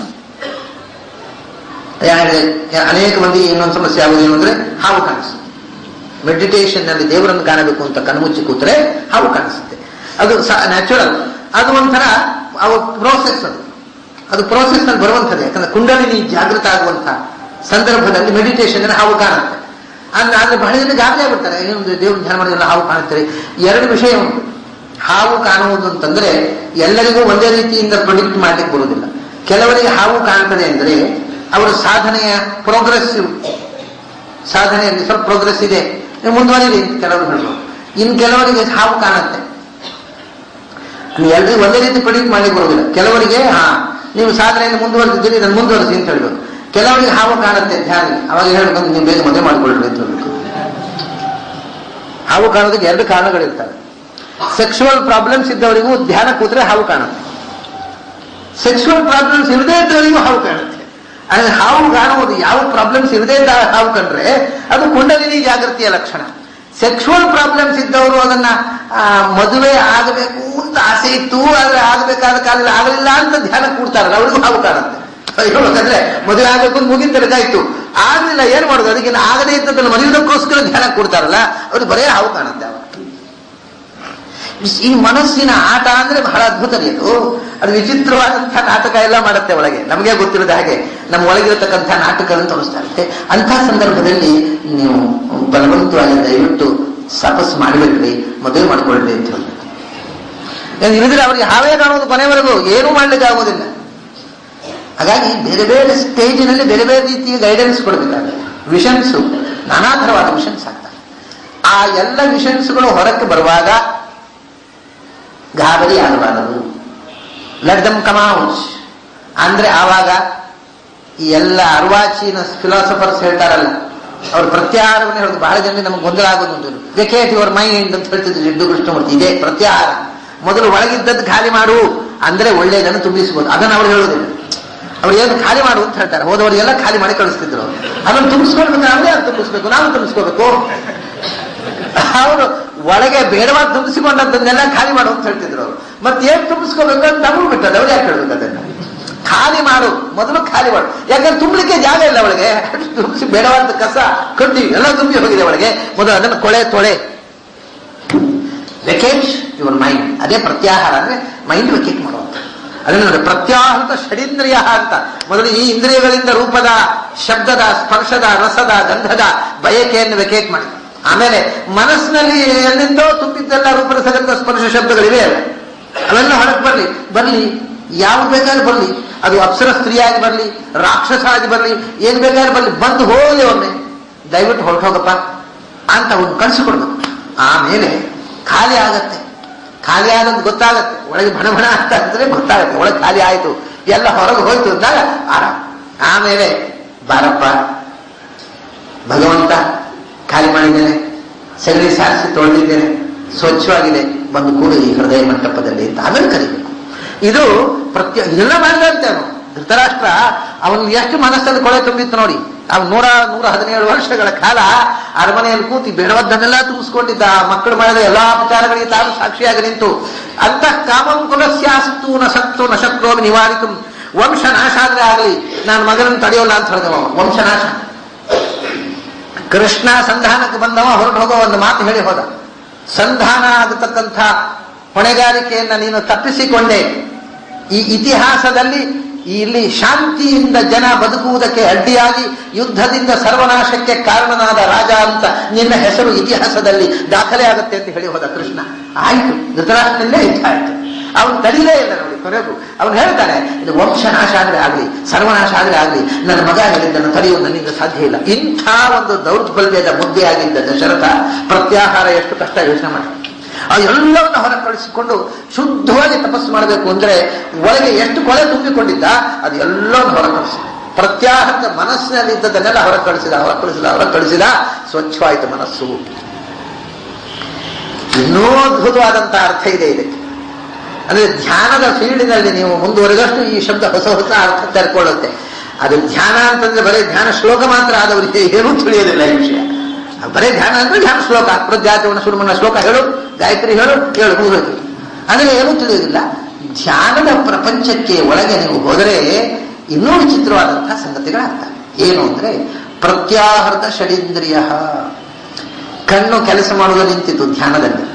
ಯಾರಿಗೆ ಅನೇಕ ಮಂದಿ ಇನ್ನೊಂದು ಸಮಸ್ಯೆ ಆಗುವುದು ಏನು ಅಂದ್ರೆ ಹಾವು ಕಾಣಿಸುತ್ತೆ ಮೆಡಿಟೇಷನ್ ನಲ್ಲಿ ದೇವರನ್ನು ಕಾಣಬೇಕು ಅಂತ ಕಣ್ಮುಚ್ಚಿ ಕೂತ್ರೆ ಹಾವು ಕಾಣಿಸುತ್ತೆ ಅದು ನ್ಯಾಚುರಲ್ ಅದು ಒಂಥರ ಅವ ಪ್ರೋಸೆಸ್ ಅದು ಅದು ಪ್ರೋಸೆಸ್ ನಲ್ಲಿ ಬರುವಂಥದ್ದು ಯಾಕಂದ್ರೆ ಕುಂಡಲಿನಿ ಜಾಗೃತ ಆಗುವಂಥ ಸಂದರ್ಭದಲ್ಲಿ ಮೆಡಿಟೇಷನ್ ಹಾವು ಕಾಣುತ್ತೆ ಅಂದ್ರೆ ಆದ್ರೆ ಬಹಳ ಜನ ಗಾಬರಿ ಆಗ್ಬಿಡ್ತಾರೆ ಏನೊಂದು ದೇವ್ರ ಧ್ಯಾನ ಮಾಡಿದ್ರೆ ಹಾವು ಕಾಣುತ್ತಾರೆ ಎರಡು ವಿಷಯ ಉಂಟು ಹಾವು ಕಾಣುವುದು ಅಂತಂದ್ರೆ ಎಲ್ಲರಿಗೂ ಒಂದೇ ರೀತಿಯಿಂದ ಪ್ರೊಡಿಕ್ಟ್ ಮಾಡ್ಲಿಕ್ಕೆ ಬರುವುದಿಲ್ಲ ಕೆಲವರಿಗೆ ಹಾವು ಕಾಣ್ತದೆ ಅಂದ್ರೆ ಅವರ ಸಾಧನೆಯ ಪ್ರೋಗ್ರೆಸಿವ್ ಸಾಧನೆಯಲ್ಲಿ ಸ್ವಲ್ಪ ಪ್ರೋಗ್ರೆಸ್ ಇದೆ ನೀವು ಮುಂದುವರಿರಿ ಅಂತ ಕೆಲವರು ಹೇಳ್ಬೋದು ಇನ್ನು ಕೆಲವರಿಗೆ ಹಾವು ಕಾಣುತ್ತೆ ನೀವು ಎಲ್ರಿಗೂ ಒಂದೇ ರೀತಿ ಪ್ರೊಡಿಕ್ಟ್ ಮಾಡ್ಲಿಕ್ಕೆ ಬರುವುದಿಲ್ಲ ಕೆಲವರಿಗೆ ಹಾ ನೀವು ಸಾಧನೆಯಲ್ಲಿ ಮುಂದುವರೆದಿದ್ದೀರಿ ಇದನ್ನು ಮುಂದುವರಿಸಿ ಅಂತ ಹೇಳ್ಬೇಕು ಕೆಲವರಿಗೆ ಹಾವು ಕಾಣುತ್ತೆ ಧ್ಯಾನ ಅವಾಗ ಹೇಳ್ಬೇಕು ನೀವು ಬೇಗ ಮದುವೆ ಮಾಡ್ಕೊಳ್ರಿ ಅಂತ ಹೇಳ್ಬೇಕು ಹಾವು ಕಾಣೋದಕ್ಕೆ ಎರಡು ಕಾರಣಗಳಿರ್ತವೆ ಸೆಕ್ಸುವಲ್ ಪ್ರಾಬ್ಲಮ್ಸ್ ಇದ್ದವರಿಗೂ ಧ್ಯಾನ ಕೂತ್ರೆ ಹಾವು ಕಾಣುತ್ತೆ ಸೆಕ್ಸುವಲ್ ಪ್ರಾಬ್ಲಮ್ಸ್ ಇರದೇ ಇದ್ದವರಿಗೂ ಹಾವು ಕಾಣುತ್ತೆ ಆದ್ರೆ ಹಾವು ಕಾಣುವುದು ಯಾವ ಪ್ರಾಬ್ಲಮ್ಸ್ ಇರದೇ ಇದ್ದ ಹಾವು ಕಂಡ್ರೆ ಅದು ಕುಂಡಲಿನಿ ಜಾಗೃತಿಯ ಲಕ್ಷಣ ಸೆಕ್ಸುವಲ್ ಪ್ರಾಬ್ಲಮ್ಸ್ ಇದ್ದವರು ಅದನ್ನ ಆ, ಮದುವೆ ಆಗಬೇಕು ಅಂತ ಆಸೆ ಇತ್ತು ಆದ್ರೆ ಆಗಬೇಕಾದ ಕಾಲದಲ್ಲಿ ಆಗಲಿಲ್ಲ ಅಂತ ಧ್ಯಾನ ಕೂಡ್ತಾರಲ್ಲ ಅವ್ರಿಗೂ ಹಾವು ಕಾಣುತ್ತೆ ಹೇಳ್ಬೇಕಂದ್ರೆ ಮದುವೆ ಆಗಬೇಕು ಅಂತ ಮುಗಿನ ತನಕಾಯ್ತು ಆಗ್ಲಿಲ್ಲ ಏನ್ ಮಾಡೋದು ಅದಕ್ಕೆ ಇನ್ನು ಆಗದೇ ಇದ್ದದನ್ನು ಮದುವೆದಕ್ಕೋಸ್ಕರ ಧ್ಯಾನ ಕೂಡ್ತಾರಲ್ಲ ಅವ್ರಿಗೆ ಬರೇ ಹಾವು ಕಾಣುತ್ತೆ ಅವಾಗ ಈ ಮನಸ್ಸಿನ ಆಟ ಅಂದ್ರೆ ಬಹಳ ಅದ್ಭುತ ರೀ ಅದು ಅದು ವಿಚಿತ್ರವಾದಂತಹ ನಾಟಕ ಎಲ್ಲ ಮಾಡುತ್ತೆ ಒಳಗೆ ನಮಗೆ ಗೊತ್ತಿಲ್ಲದ ಹಾಗೆ ನಮ್ಮ ಒಳಗಿರತಕ್ಕಂಥ ನಾಟಕಗಳನ್ನು ತೋರಿಸ್ತಾ ಇರುತ್ತೆ ಅಂಥ ಸಂದರ್ಭದಲ್ಲಿ ನೀವು ಬಲವಂತವಾಗಿ ದಯವಿಟ್ಟು ತಪಸ್ಸು ಮಾಡಿಬಿಡ್ರಿ ಮದುವೆ ಮಾಡ್ಕೊಳ್ರಿ ಅಂತ ಹೇಳ್ಬೇಕು ಏನ್ ಇಳಿದ್ರೆ ಅವ್ರಿಗೆ ಹಾವೇ ಕಾಣೋದು ಕೊನೆವರೆಗೂ ಏನೂ ಮಾಡ್ಲಿಕ್ಕೆ ಆಗೋದಿಲ್ಲ ಹಾಗಾಗಿ ಬೇರೆ ಬೇರೆ ಸ್ಟೇಜಿನಲ್ಲಿ ಬೇರೆ ಬೇರೆ ರೀತಿಯ ಗೈಡೆನ್ಸ್ ಕೊಡಬೇಕಾಗುತ್ತೆ ವಿಷನ್ಸು ನಾನಾ ಥರವಾದ ವಿಷನ್ಸ್ ಆಗ್ತವೆ ಆ ಎಲ್ಲ ವಿಷನ್ಸ್ಗಳು ಹೊರಕ್ಕೆ ಬರುವಾಗ ಗಾಬರಿ ಆಗಬಾರದು ಲೆಟ್ ದಮ್ ಕಮೌಟ್ ಅಂದ್ರೆ ಆವಾಗ ಈ ಎಲ್ಲ ಅರ್ವಾಚೀನ ಫಿಲಾಸಫರ್ಸ್ ಹೇಳ್ತಾರಲ್ಲ ಅವ್ರ ಪ್ರತ್ಯಾಹಾರವನ್ನು ಹೇಳೋದು ಬಹಳ ಜನ ನಮಗೆ ಗೊಂದಲ ಆಗೋದು ವೆಕೇಟ್ ಯುವರ್ ಮೈಂಡ್ ಅಂತ ಹೇಳ್ತಿದ್ರು ಸಿದ್ದು ಕೃಷ್ಣಮೂರ್ತಿ ಇದೇ ಪ್ರತ್ಯಾಹಾರ ಮೊದಲು ಒಳಗಿದ್ದದ್ದು ಖಾಲಿ ಮಾಡು ಅಂದ್ರೆ ಒಳ್ಳೆಯದನ್ನು ತುಂಬಿಸಬಹುದು ಅದನ್ನು ಅವ್ರು ಹೇಳೋದಿಲ್ಲ ಅವ್ರು ಏನು ಖಾಲಿ ಮಾಡು ಅಂತ ಹೇಳ್ತಾರೆ ಹೋದವರಿಗೆಲ್ಲ ಖಾಲಿ ಮಾಡಿ ಕಳಿಸ್ತಿದ್ರು ಅವ್ರು. ಅದನ್ನು ತುಂಬಿಸ್ಕೊಳ್ಬೇಕು ಅವರೇ ಅದು ತುಂಬಿಸ್ಬೇಕು ನಾವು ತುಂಬಿಸ್ಕೋಬೇಕು ಅವರು ಒಳಗೆ ಬೇಡವಾದ ತುಂಬಿಸಿಕೊಂಡದ್ದನ್ನೆಲ್ಲ ಖಾಲಿ ಮಾಡು ಅಂತ ಹೇಳ್ತಿದ್ರು ಅವರು ಮತ್ತೆ ಏನ್ ತುಂಬಿಸ್ಕೋಬೇಕು ಅಂತ ನಮಗೂ ಬಿಟ್ಟದ್ದು ಅವ್ರು ಯಾಕೆ ಹೇಳ್ಬೇಕು ಅದನ್ನ ಖಾಲಿ ಮಾಡು ಮೊದಲು ಖಾಲಿ ಮಾಡು ಯಾಕಂದ್ರೆ ತುಂಬಲಿಕ್ಕೆ ಜಾಗ ಇಲ್ಲ ಒಳಗೆ ತುಂಬಿಸಿ ಬೇಡವಾದ ಕಸ ಕಡ್ಡಿ ಎಲ್ಲ ತುಂಬಿ ಹೋಗಿದೆ ಒಳಗೆ ಮೊದಲು ಅದನ್ನು ಕೊಳೆ ತೊಳೆ ವೆಕೇಟ್ ಯುವರ್ ಮೈಂಡ್ ಅದೇ ಪ್ರತ್ಯಾಹಾರ ಅಂದ್ರೆ ಮೈಂಡ್ ವೆಕೇಟ್ ಮಾಡುವಂತ ಅದನ್ನ ನೋಡಿ ಪ್ರತ್ಯಾಹೃತ ಷಡೀಂದ್ರಿಯ ಅಂತ ಮೊದಲು ಈ ಇಂದ್ರಿಯಗಳಿಂದ ರೂಪದ ಶಬ್ದದ ಸ್ಪರ್ಶದ ರಸದ ಗಂಧದ ಬಯಕೆಯನ್ನು ವೆಕೇಟ್ ಮಾಡಿ ಆಮೇಲೆ ಮನಸ್ಸಿನಲ್ಲಿ ಎಲ್ಲಿಂದೋ ತುಂಬಿದ್ದೆಲ್ಲ ರೂಪದ ಸಗಂಧ ಸ್ಪರ್ಶ ಶಬ್ದಗಳಿವೆ ಅಲ್ಲ ಅವೆಲ್ಲ ಹೊರಗೆ ಬರ್ಲಿ ಬರ್ಲಿ ಯಾವ್ದು ಬೇಕಾದ್ರೆ ಬರ್ಲಿ ಅದು ಅಪ್ಸರ ಸ್ತ್ರೀಯಾಗಿ ಬರ್ಲಿ ರಾಕ್ಷಸ ಆಗಿ ಬರ್ಲಿ ಏನ್ ಬೇಕಾದ್ರೆ ಬರ್ಲಿ ಬಂದು ಹೋಗಿ ಒಮ್ಮೆ ದಯವಿಟ್ಟು ಹೊರಟೋಗಪ್ಪ ಅಂತ ಅವ್ನು ಕಳಿಸಿಕೊಡ್ಬೇಕು ಆಮೇಲೆ ಖಾಲಿ ಆಗತ್ತೆ ಖಾಲಿ ಆದದ್ದು ಗೊತ್ತಾಗತ್ತೆ ಒಳಗೆ ಭಣ ಭಣ ಅಂತ ಅಂದ್ರೆ ಗೊತ್ತಾಗತ್ತೆ ಒಳಗೆ ಖಾಲಿ ಆಯ್ತು ಎಲ್ಲ ಹೊರಗೆ ಹೋಯ್ತು ಅಂದಾಗ ಆರಾಮ್ ಆಮೇಲೆ ಬಾರಪ್ಪ ಭಗವಂತ ಖಾಲಿ ಮಾಡಿದ್ದೇನೆ ಸಗಣಿ ಸಾರಿಸಿ ತೊಳೆದಿದ್ದೇನೆ ಸ್ವಚ್ಛವಾಗಿದೆ ಬಂದು ಕೂಡು ಈ ಹೃದಯ ಮಂಟಪದಲ್ಲಿ ಅಂತ ಆಮೇಲೆ ಕರಿಬೇಕು ಇದು ಪ್ರತ್ಯ ಇದೆಲ್ಲ ಮಾಡಿದಂತೆ ಅವನು ಧೃತರಾಷ್ಟ್ರ ಅವನು ಎಷ್ಟು ಮನಸ್ಸಲ್ಲಿ ಕೊಳೆ ತುಂಬಿತ್ತು ನೋಡಿ ಅವ್ನು ನೂರ ನೂರ ಹದಿನೇಳು ವರ್ಷಗಳ ಕಾಲ ಅರಮನೆಯಲ್ಲಿ ಕೂತಿ ಬೇಡವದ್ದನ್ನೆಲ್ಲ ತುಂಬಿಸ್ಕೊಂಡಿದ್ದ ಮಕ್ಕಳು ಮಾಡಿದ ಎಲ್ಲಾ ವಿಚಾರಗಳಿಗೆ ತಾನು ಸಾಕ್ಷಿಯಾಗಿ ನಿಂತು ಅಂತಃ ಕಾಮಂ ಕುಲಸ್ಯಾಸತ್ತು ನ ಸತ್ತು ನ ಶಕ್ರೋಮಿ ನಿವಾರಿತು ವಂಶ ನಾಶ ಆದ್ರೆ ಆಗಲಿ ನಾನು ಮಗನನ್ನು ತಡೆಯೋಲ್ಲ ಅಂತ ಹೇಳಿದವ ವಂಶ ನಾಶ ಕೃಷ್ಣ ಸಂಧಾನಕ್ಕೆ ಬಂದವ ಹೊರಟು ಹೋಗೋ ಒಂದು ಮಾತು ಹೇಳಿ ಹೋದ ಸಂಧಾನ ಆಗತಕ್ಕಂಥ ಹೊಣೆಗಾರಿಕೆಯನ್ನ ನೀನು ತಪ್ಪಿಸಿಕೊಂಡೆ ಈ ಇತಿಹಾಸದಲ್ಲಿ ಇಲ್ಲಿ ಶಾಂತಿಯಿಂದ ಜನ ಬದುಕುವುದಕ್ಕೆ ಅಡ್ಡಿಯಾಗಿ ಯುದ್ಧದಿಂದ ಸರ್ವನಾಶಕ್ಕೆ ಕಾರಣನಾದ ರಾಜ ಅಂತ ನಿನ್ನ ಹೆಸರು ಇತಿಹಾಸದಲ್ಲಿ ದಾಖಲೆ ಆಗುತ್ತೆ ಅಂತ ಹೇಳಿ ಹೋದ ಕೃಷ್ಣ ಆಯ್ತು ಧೃತರಾಷ್ಟ್ರದಲ್ಲೇ ಯುದ್ಧ ಆಯ್ತು ಅವನು ತಡಿಲೇ ಇಲ್ಲ ನೋಡಿ ಕೊನೆಗೂ ಅವನು ಹೇಳ್ತಾನೆ ಇದು ವಂಶ ನಾಶ ಆದ್ರೆ ಆಗಲಿ ಸರ್ವನಾಶ ಆದ್ರೆ ಆಗಲಿ ನನ್ನ ಮಗ ಹೇಳಿದ್ದನ್ನು ತಡೆಯುವುದು ನನ್ನಿಂದ ಸಾಧ್ಯ ಇಲ್ಲ ಇಂಥ ಒಂದು ದೌರ್ಬಲ್ಯದ ಮುದ್ದೆಯಾಗಿದ್ದ ದಶರಥ ಪ್ರತ್ಯಾಹಾರ ಎಷ್ಟು ಕಷ್ಟ ಯೋಚನೆ ಮಾಡಿ ಆ ಎಲ್ಲವನ್ನು ಹೊರ ಕಳಿಸಿಕೊಂಡು ಶುದ್ಧವಾಗಿ ತಪಸ್ಸು ಮಾಡಬೇಕು ಅಂದ್ರೆ ಒಳಗೆ ಎಷ್ಟು ಕೊಳೆ ತುಂಬಿಕೊಂಡಿದ್ದ ಅದು ಎಲ್ಲವನ್ನು ಹೊರ ಕಳಿಸಿ ಪ್ರತ್ಯಾಹತ ಮನಸ್ಸಿನಲ್ಲಿ ಇದ್ದದನ್ನೆಲ್ಲ ಹೊರ ಕಳಿಸಿದ ಹೊರ ಕಳಿಸಿದ ಹೊರ ಕಳಿಸಿದ ಸ್ವಚ್ಛವಾಯಿತು ಮನಸ್ಸು ಇನ್ನೂ ಅದ್ಭುತವಾದಂತಹ ಅರ್ಥ ಇದೆ ಇದಕ್ಕೆ ಅಂದ್ರೆ ಧ್ಯಾನದ ಫೀಲ್ಡಿನಲ್ಲಿ ನೀವು ಮುಂದುವರೆದಷ್ಟು ಈ ಶಬ್ದ ಹೊಸ ಹೊಸ ಅರ್ಥ ತೆರ್ಕೊಳ್ಳುತ್ತೆ ಅದು ಧ್ಯಾನ ಅಂತಂದ್ರೆ ಬರೀ ಧ್ಯಾನ ಶ್ಲೋಕ ಮಾತ್ರ ಆದವರಿಗೆ ಏನೂ ತಿಳಿಯೋದಿಲ್ಲ ಈ ವಿಷಯ ಬರೀ ಧ್ಯಾನ ಅಂದ್ರೆ ಧ್ಯಾನ ಶ್ಲೋಕ ಪ್ರಜ್ಞಾತವನ ಸುರುಮನ ಶ್ಲೋಕ ಹೇಳು ಗಾಯತ್ರಿ ಹೇಳು ಹೇಳು ಮುಗಿದೋಯ್ತು ಅಂದ್ರೆ ಏನೂ ತಿಳಿಯೋದಿಲ್ಲ ಧ್ಯಾನದ ಪ್ರಪಂಚಕ್ಕೆ ಒಳಗೆ ನೀವು ಹೋದರೆ ಇನ್ನೂ ವಿಚಿತ್ರವಾದಂತಹ ಸಂಗತಿಗಳಾಗ್ತವೆ ಏನು ಅಂದ್ರೆ ಪ್ರತ್ಯಾಹೃತ ಷಡೀಂದ್ರಿಯ ಕಣ್ಣು ಕೆಲಸ ಮಾಡುವುದು ನಿಂತಿತ್ತು ಧ್ಯಾನದಲ್ಲಿ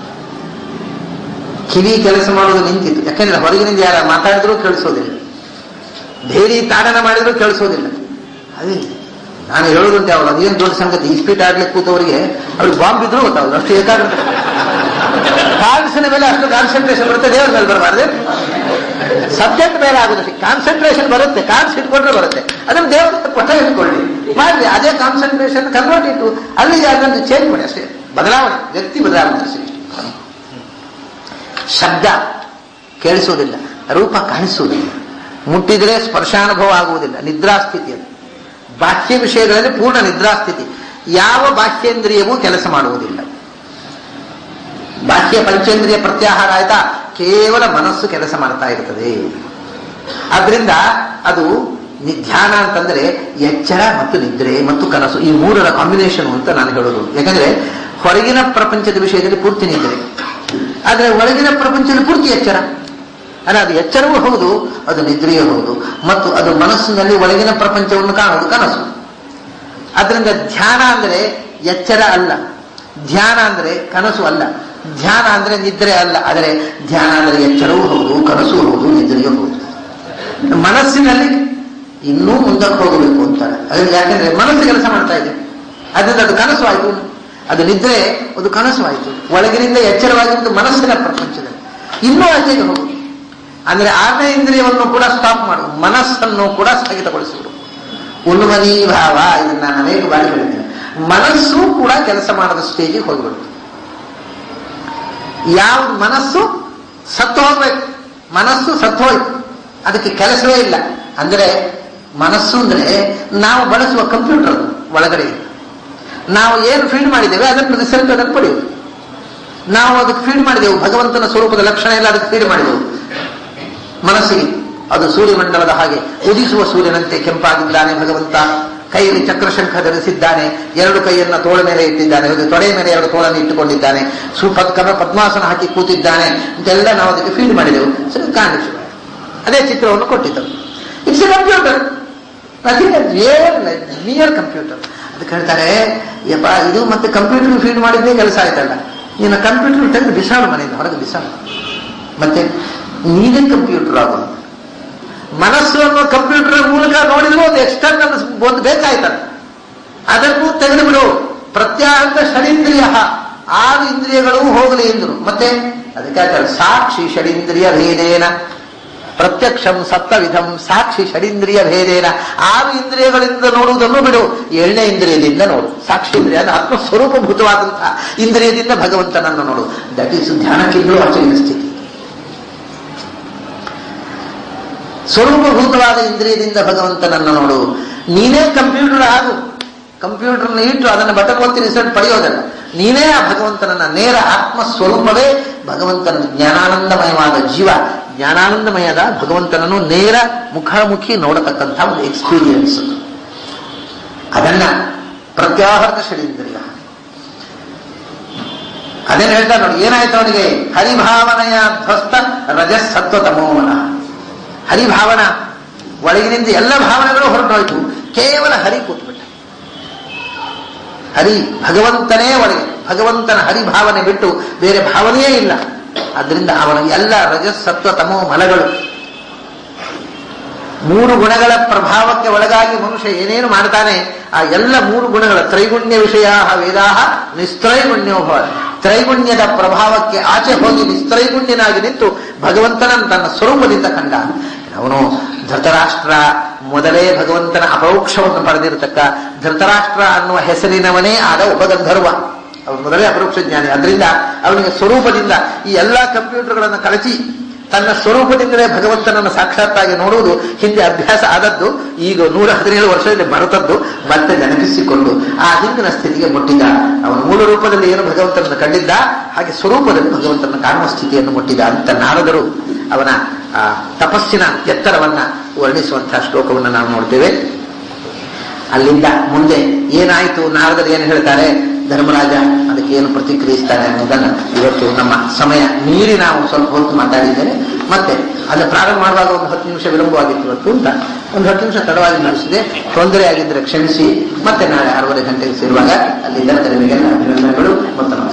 ಕಿವಿ ಕೆಲಸ ಮಾಡುವುದು ನಿಂತಿತ್ತು ಯಾಕಂದ್ರೆ ಹೊರಗಿನಿಂದ ಯಾರ ಮಾತಾಡಿದ್ರು ಕೇಳಿಸೋದಿಲ್ಲ ಬೇರೆ ತಾಡನ ಮಾಡಿದ್ರು ಕೇಳಿಸೋದಿಲ್ಲ ಅದೇ ನಾನು ಹೇಳೋದಂತೆ ಅವಳು ಅದೇನು ದೊಡ್ಡ ಸಂಗತಿ ಇಸ್ಪೀಟ್ ಆಡ್ಲಿಕ್ಕೆ ಕೂತವರಿಗೆ ಅವ್ರಿಗೆ ಬಾಂಬ್ ಇದ್ರು ಗೊತ್ತಾಗಲ್ಲ ಅಷ್ಟು ಏಕಾಗ್ರತೆ ಕಾನ್ಸಿನ ಮೇಲೆ ಅಷ್ಟು ಕಾನ್ಸಂಟ್ರೇಷನ್ ಬರುತ್ತೆ ದೇವರ ಮೇಲೆ ಬರಬಾರ್ದು ಸಬ್ಜೆಕ್ಟ್ ಮೇಲೆ ಆಗುತ್ತೆ ಕಾನ್ಸಂಟ್ರೇಷನ್ ಬರುತ್ತೆ ಕಾನ್ಸ್ ಇಟ್ಕೊಂಡ್ರೆ ಬರುತ್ತೆ ಅದನ್ನು ದೇವರ ಕೊಟ್ಟ ಇಟ್ಕೊಳ್ಳಿ ಮಾಡಿ ಅದೇ ಕಾನ್ಸಂಟ್ರೇಷನ್ ಕನ್ವರ್ಟ್ ಇಟ್ಟು ಅಲ್ಲಿಗೆ ಅದನ್ನು ಚೇಂಜ್ ಮಾಡಿ ಅಷ್ಟೇ ಬದಲಾವಣೆ ವ್ಯಕ್ತಿ ಬದಲಾವಣೆ ಅಷ್ಟೇ ಶಬ್ದ ಕೇಳಿಸುವುದಿಲ್ಲ ರೂಪ ಕಾಣಿಸುವುದಿಲ್ಲ ಮುಟ್ಟಿದ್ರೆ ಸ್ಪರ್ಶಾನುಭವ ಆಗುವುದಿಲ್ಲ ನಿದ್ರಾಸ್ಥಿತಿ ಅದು ಬಾಹ್ಯ ವಿಷಯಗಳಲ್ಲಿ ಪೂರ್ಣ ನಿದ್ರಾಸ್ಥಿತಿ ಯಾವ ಬಾಹ್ಯೇಂದ್ರಿಯವೂ ಕೆಲಸ ಮಾಡುವುದಿಲ್ಲ ಬಾಹ್ಯ ಪಂಚೇಂದ್ರಿಯ ಪ್ರತ್ಯಾಹಾರ ಆಯ್ತಾ ಕೇವಲ ಮನಸ್ಸು ಕೆಲಸ ಮಾಡ್ತಾ ಇರ್ತದೆ ಆದ್ರಿಂದ ಅದು ನಿ- ಧ್ಯಾನ ಅಂತಂದ್ರೆ ಎಚ್ಚರ ಮತ್ತು ನಿದ್ರೆ ಮತ್ತು ಕನಸು ಈ ಮೂರರ ಕಾಂಬಿನೇಷನ್ ಅಂತ ನಾನು ಹೇಳೋದು ಯಾಕಂದ್ರೆ ಹೊರಗಿನ ಪ್ರಪಂಚದ ವಿಷಯದಲ್ಲಿ ಪೂರ್ತಿ ನಿದ್ರೆ ಆದ್ರೆ ಒಳಗಿನ ಪ್ರಪಂಚದಲ್ಲಿ ಪೂರ್ತಿ ಎಚ್ಚರ ಅಂದ್ರೆ ಅದು ಎಚ್ಚರವೂ ಹೌದು ಅದು ನಿದ್ರೆಯೂ ಹೌದು ಮತ್ತು ಅದು ಮನಸ್ಸಿನಲ್ಲಿ ಒಳಗಿನ ಪ್ರಪಂಚವನ್ನು ಕಾಣುವುದು ಕನಸು ಅದರಿಂದ ಧ್ಯಾನ ಅಂದ್ರೆ ಎಚ್ಚರ ಅಲ್ಲ ಧ್ಯಾನ ಅಂದ್ರೆ ಕನಸು ಅಲ್ಲ ಧ್ಯಾನ ಅಂದ್ರೆ ನಿದ್ರೆ ಅಲ್ಲ ಆದರೆ ಧ್ಯಾನ ಅಂದ್ರೆ ಎಚ್ಚರವೂ ಹೌದು ಕನಸು ಹೌದು ನಿದ್ರೆಯೂ ಹೌದು ಮನಸ್ಸಿನಲ್ಲಿ ಇನ್ನೂ ಮುಂದಕ್ಕೆ ಹೋಗಬೇಕು ಅಂತಾರೆ ಅದು ಯಾಕಂದ್ರೆ ಮನಸ್ಸು ಕೆಲಸ ಮಾಡ್ತಾ ಇದೆ ಅದರಿಂದ ಅದು ಕನಸು ಆಯ್ತು ಅದು ನಿದ್ರೆ ಅದು ಕನಸು ಆಯ್ತು ಒಳಗಿನಿಂದ ಎಚ್ಚರವಾಗಿದ್ದು ಮನಸ್ಸಿನ ಪ್ರಪಂಚದಲ್ಲಿ ಇನ್ನೂ ಆಚೆಗೆ ಹೋಗುದು ಅಂದ್ರೆ ಆರನೇ ಇಂದ್ರಿಯವನ್ನು ಕೂಡ ಸ್ಟಾಪ್ ಮಾಡು ಮನಸ್ಸನ್ನು ಕೂಡ ಸ್ಥಗಿತಗೊಳಿಸಿಬಿಡು ಉನ್ಮನಿ ಭಾವ ಇದನ್ನ ನಾನು ಅನೇಕ ಬಾರಿ ಹೇಳಿದ್ದೇನೆ ಮನಸ್ಸು ಕೂಡ ಕೆಲಸ ಮಾಡದ ಸ್ಟೇಜಿಗೆ ಹೋಗಿಬಿಡುತ್ತೆ ಯಾವ್ದು ಮನಸ್ಸು ಸತ್ತು ಹೋಗ್ಬೇಕು ಮನಸ್ಸು ಸತ್ತು ಹೋಯ್ತು ಅದಕ್ಕೆ ಕೆಲಸವೇ ಇಲ್ಲ ಅಂದ್ರೆ ಮನಸ್ಸು ಅಂದ್ರೆ ನಾವು ಬಳಸುವ ಕಂಪ್ಯೂಟರ್ ಒಳಗಡೆ ಇದೆ. ನಾವು ಏನು ಫೀಡ್ ಮಾಡಿದ್ದೇವೆ ಅದನ್ನು ರಿಸಲ್ಟ್ ಅದನ್ನು ಪಡೆಯುವುದು ನಾವು ಅದಕ್ಕೆ ಫೀಡ್ ಮಾಡಿದೆವು ಭಗವಂತನ ಸ್ವರೂಪದ ಲಕ್ಷಣ ಎಲ್ಲ ಅದಕ್ಕೆ ಫೀಡ್ ಮಾಡಿದೆವು ಮನಸ್ಸಿಗೆ ಅದು ಸೂರ್ಯಮಂಡಲದ ಹಾಗೆ ಉದಿಸುವ ಸೂರ್ಯನಂತೆ ಕೆಂಪಾಗಿದ್ದಾನೆ ಭಗವಂತ ಕೈಯಲ್ಲಿ ಚಕ್ರಶಂಖ ಧರಿಸಿದ್ದಾನೆ ಎರಡು ಕೈಯನ್ನ ತೋಳ ಮೇಲೆ ಇಟ್ಟಿದ್ದಾನೆ ಹಾಗೆ ತೊಡೆಯ ಮೇಲೆ ಎರಡು ತೋಳನ್ನು ಇಟ್ಟುಕೊಂಡಿದ್ದಾನೆ ಸುಪತ್ಕರ ಪದ್ಮಾಸನ ಹಾಕಿ ಕೂತಿದ್ದಾನೆ ಅಂತೆಲ್ಲ ನಾವು ಅದಕ್ಕೆ ಫೀಡ್ ಮಾಡಿದೆವು ಸರಿ ಕಾಣಿಸು ಅದೇ ಚಿತ್ರವನ್ನು ಕೊಟ್ಟಿದ್ದರು it's a computer near computer ಅದಕ್ಕೆ ಹೇಳ್ತಾರೆ ಯಪ್ಪ ಇದು ಮತ್ತೆ ಕಂಪ್ಯೂಟರ್ ಫೀಡ್ ಮಾಡಿದ್ದೇ ಕೆಲಸ ಆಯ್ತಲ್ಲ ನೀನು ಕಂಪ್ಯೂಟರ್ ತೆಗೆದು ಬಿಸಾಡು ಮನೆಯಿಂದ ಹೊರಗೆ ಬಿಸಾಡು ಮತ್ತೆ ನೀನೇ ಕಂಪ್ಯೂಟರ್ ಆಗೋದು ಮನಸ್ಸು ಅನ್ನೋ ಕಂಪ್ಯೂಟರ್ ಮೂಲಕ ನೋಡಿದ್ರು ಒಂದು ಎಕ್ಸ್ಟರ್ನಲ್ ಒಂದು ಬೇಕಾಯ್ತಲ್ಲ ಅದನ್ನು ತೆಗೆದು ಬಿಡು ಪ್ರತ್ಯಾಹಂತ ಷಡೀಂದ್ರಿಯ ಆರು ಇಂದ್ರಿಯಗಳು ಹೋಗಲಿ ಎಂದರು ಮತ್ತೆ ಅದಕ್ಕೆ ಹೇಳ್ತಾರೆ ಸಾಕ್ಷಿ ಷಡೀಂದ್ರಿಯ ಭೇದೇನ ಪ್ರತ್ಯಕ್ಷಂ ಸಪ್ತವಿಧಂ ಸಾಕ್ಷಿ ಷಡೀಂದ್ರಿಯ ಭೇದೇನ ಆರು ಇಂದ್ರಿಯಗಳಿಂದ ನೋಡುವುದನ್ನು ಬಿಡು ಏಳನೇ ಇಂದ್ರಿಯದಿಂದ ನೋಡು ಸಾಕ್ಷಿ ಇಂದ್ರಿಯ ಅಂದ್ರೆ ಆತ್ಮಸ್ವರೂಪಭೂತವಾದಂತಹ ಇಂದ್ರಿಯದಿಂದ ಭಗವಂತನನ್ನು ನೋಡು ದಟ್ ಈಸ್ ಧ್ಯಾನಕ್ಕಿಂತಲೂ ಆಚೆಯ ಸ್ಥಿತಿ ಸ್ವರೂಪಭೂತವಾದ ಇಂದ್ರಿಯದಿಂದ ಭಗವಂತನನ್ನು ನೋಡು ನೀನೇ ಕಂಪ್ಯೂಟರ್ ಆಗು ಕಂಪ್ಯೂಟರ್ನ ಇಟ್ಟು ಅದನ್ನು ಬಟನ್ ಒತ್ತಿ ರಿಸಲ್ಟ್ ಪಡೆಯೋದಲ್ಲ ನೀನೇ ಆ ಭಗವಂತನನ್ನ ನೇರ ಆತ್ಮ ಸ್ವರೂಪವೇ ಭಗವಂತನ ಜ್ಞಾನಾನಂದಮಯವಾದ ಜೀವ ಜ್ಞಾನಾನಂದಮಯದ ಭಗವಂತನನ್ನು ನೇರ ಮುಖಾಮುಖಿ ನೋಡತಕ್ಕಂಥ ಒಂದು ಎಕ್ಸ್ಪೀರಿಯನ್ಸ್ ಅದನ್ನ ಪ್ರತ್ಯಾಹೃತ ಷಡೀಂದ್ರಿಯ ಅದೇನು ಹೇಳ್ತಾ ನೋಡಿ ಏನಾಯ್ತು ಅವನಿಗೆ ಹರಿಭಾವನೆಯ ಧ್ವಸ್ತ ರಜಸ್ಸತ್ವ ತಮೋಮನ ಹರಿಭಾವನ ಒಳಗಿನಿಂದ ಎಲ್ಲ ಭಾವನೆಗಳು ಹೊರಟೋಯ್ತು ಕೇವಲ ಹರಿ ಕೂತ್ಬಿಟ್ಟ ಹರಿ ಭಗವಂತನೇ ಒಳಗೆ ಭಗವಂತನ ಹರಿಭಾವನೆ ಬಿಟ್ಟು ಬೇರೆ ಭಾವನೆಯೇ ಇಲ್ಲ ಅದರಿಂದ ಅವನ ಎಲ್ಲ ರಜಸ್ಸತ್ವ ತಮೋ ಮಲಗಳು ಮೂರು ಗುಣಗಳ ಪ್ರಭಾವಕ್ಕೆ ಒಳಗಾಗಿ ಮನುಷ್ಯ ಏನೇನು ಮಾಡ್ತಾನೆ ಆ ಎಲ್ಲ ಮೂರು ಗುಣಗಳ ತ್ರೈಗುಣ್ಯ ವಿಷಯ ವೇದಾಹ ನಿಸ್ತ್ರೈಗುಣ್ಯೋಭವ ತ್ರೈಗುಣ್ಯದ ಪ್ರಭಾವಕ್ಕೆ ಆಚೆ ಹೋಗಿ ನಿಸ್ತ್ರೈಗುಣ್ಯನಾಗಿ ನಿಂತು ಭಗವಂತನ ತನ್ನ ಸ್ವರೂಪದಿಂದ ಕಂಡ ಅವನು ಧೃತರಾಷ್ಟ್ರ ಮೊದಲೇ ಭಗವಂತನ ಅಪರೋಕ್ಷವನ್ನು ಪಡೆದಿರತಕ್ಕ ಧೃತರಾಷ್ಟ್ರ ಅನ್ನುವ ಹೆಸರಿನವನೇ ಆದ ಉಪಗಂಧರ್ವ ಅವನು ಮೊದಲೇ ಅಪರೋಕ್ಷ ಜ್ಞಾನಿ ಅದರಿಂದ ಅವನಿಗೆ ಸ್ವರೂಪದಿಂದ ಈ ಎಲ್ಲಾ ಕಂಪ್ಯೂಟರ್ಗಳನ್ನು ಕಳಚಿ ತನ್ನ ಸ್ವರೂಪದಿಂದಲೇ ಭಗವಂತನನ್ನು ಸಾಕ್ಷಾತ್ತಾಗಿ ನೋಡುವುದು ಹಿಂದೆ ಅಭ್ಯಾಸ ಆದದ್ದು ಈಗ ನೂರ ಹದಿನೇಳು ವರ್ಷದಲ್ಲಿ ಬರುತ್ತದ್ದು ಮತ್ತೆ ನೆನಪಿಸಿಕೊಂಡು ಆ ಹಿಂದಿನ ಸ್ಥಿತಿಗೆ ಮುಟ್ಟಿದ ಅವನ ಮೂಲ ರೂಪದಲ್ಲಿ ಏನು ಭಗವಂತನನ್ನು ಕಂಡಿದ್ದ ಹಾಗೆ ಸ್ವರೂಪದಲ್ಲಿ ಭಗವಂತನ ಕಾಣುವ ಸ್ಥಿತಿಯನ್ನು ಮುಟ್ಟಿದ ಅಂತ ನಾರದರು ಅವನ ಆ ತಪಸ್ಸಿನ ಎತ್ತರವನ್ನ ವರ್ಣಿಸುವಂತಹ ಶ್ಲೋಕವನ್ನು ನಾವು ನೋಡ್ತೇವೆ ಅಲ್ಲಿಂದ ಮುಂದೆ ಏನಾಯಿತು ನಾರದರು ಏನು ಹೇಳ್ತಾರೆ ಧರ್ಮರಾಜ ಅದಕ್ಕೆ ಏನು ಪ್ರತಿಕ್ರಿಯಿಸ್ತಾರೆ ಅನ್ನೋದನ್ನ ಇವತ್ತು ನಮ್ಮ ಸಮಯ ಮೀರಿ ನಾವು ಸ್ವಲ್ಪ ಹೊತ್ತು ಮಾತಾಡಿದ್ದೇನೆ ಮತ್ತೆ ಅದು ಪ್ರಾರಂಭ ಮಾಡುವಾಗ ಒಂದು ಹತ್ತು ನಿಮಿಷ ವಿಳಂಬವಾಗಿತ್ತು ಇವತ್ತು ಅಂತ ಒಂದು ಹತ್ತು ನಿಮಿಷ ತಡವಾಗಿ ನಡೆಸಿದೆ ತೊಂದರೆ ಆಗಿದ್ದರೆ ಕ್ಷಮಿಸಿ ಮತ್ತೆ ನಾಳೆ ಆರೂವರೆ ಗಂಟೆಗೆ ಸೇರುವಾಗ ಅಲ್ಲಿಂದ ನಿಮಗೆಲ್ಲ ಅಭಿನಂದನೆಗಳು ಮತ್ತು ನಮಸ್ಕಾರ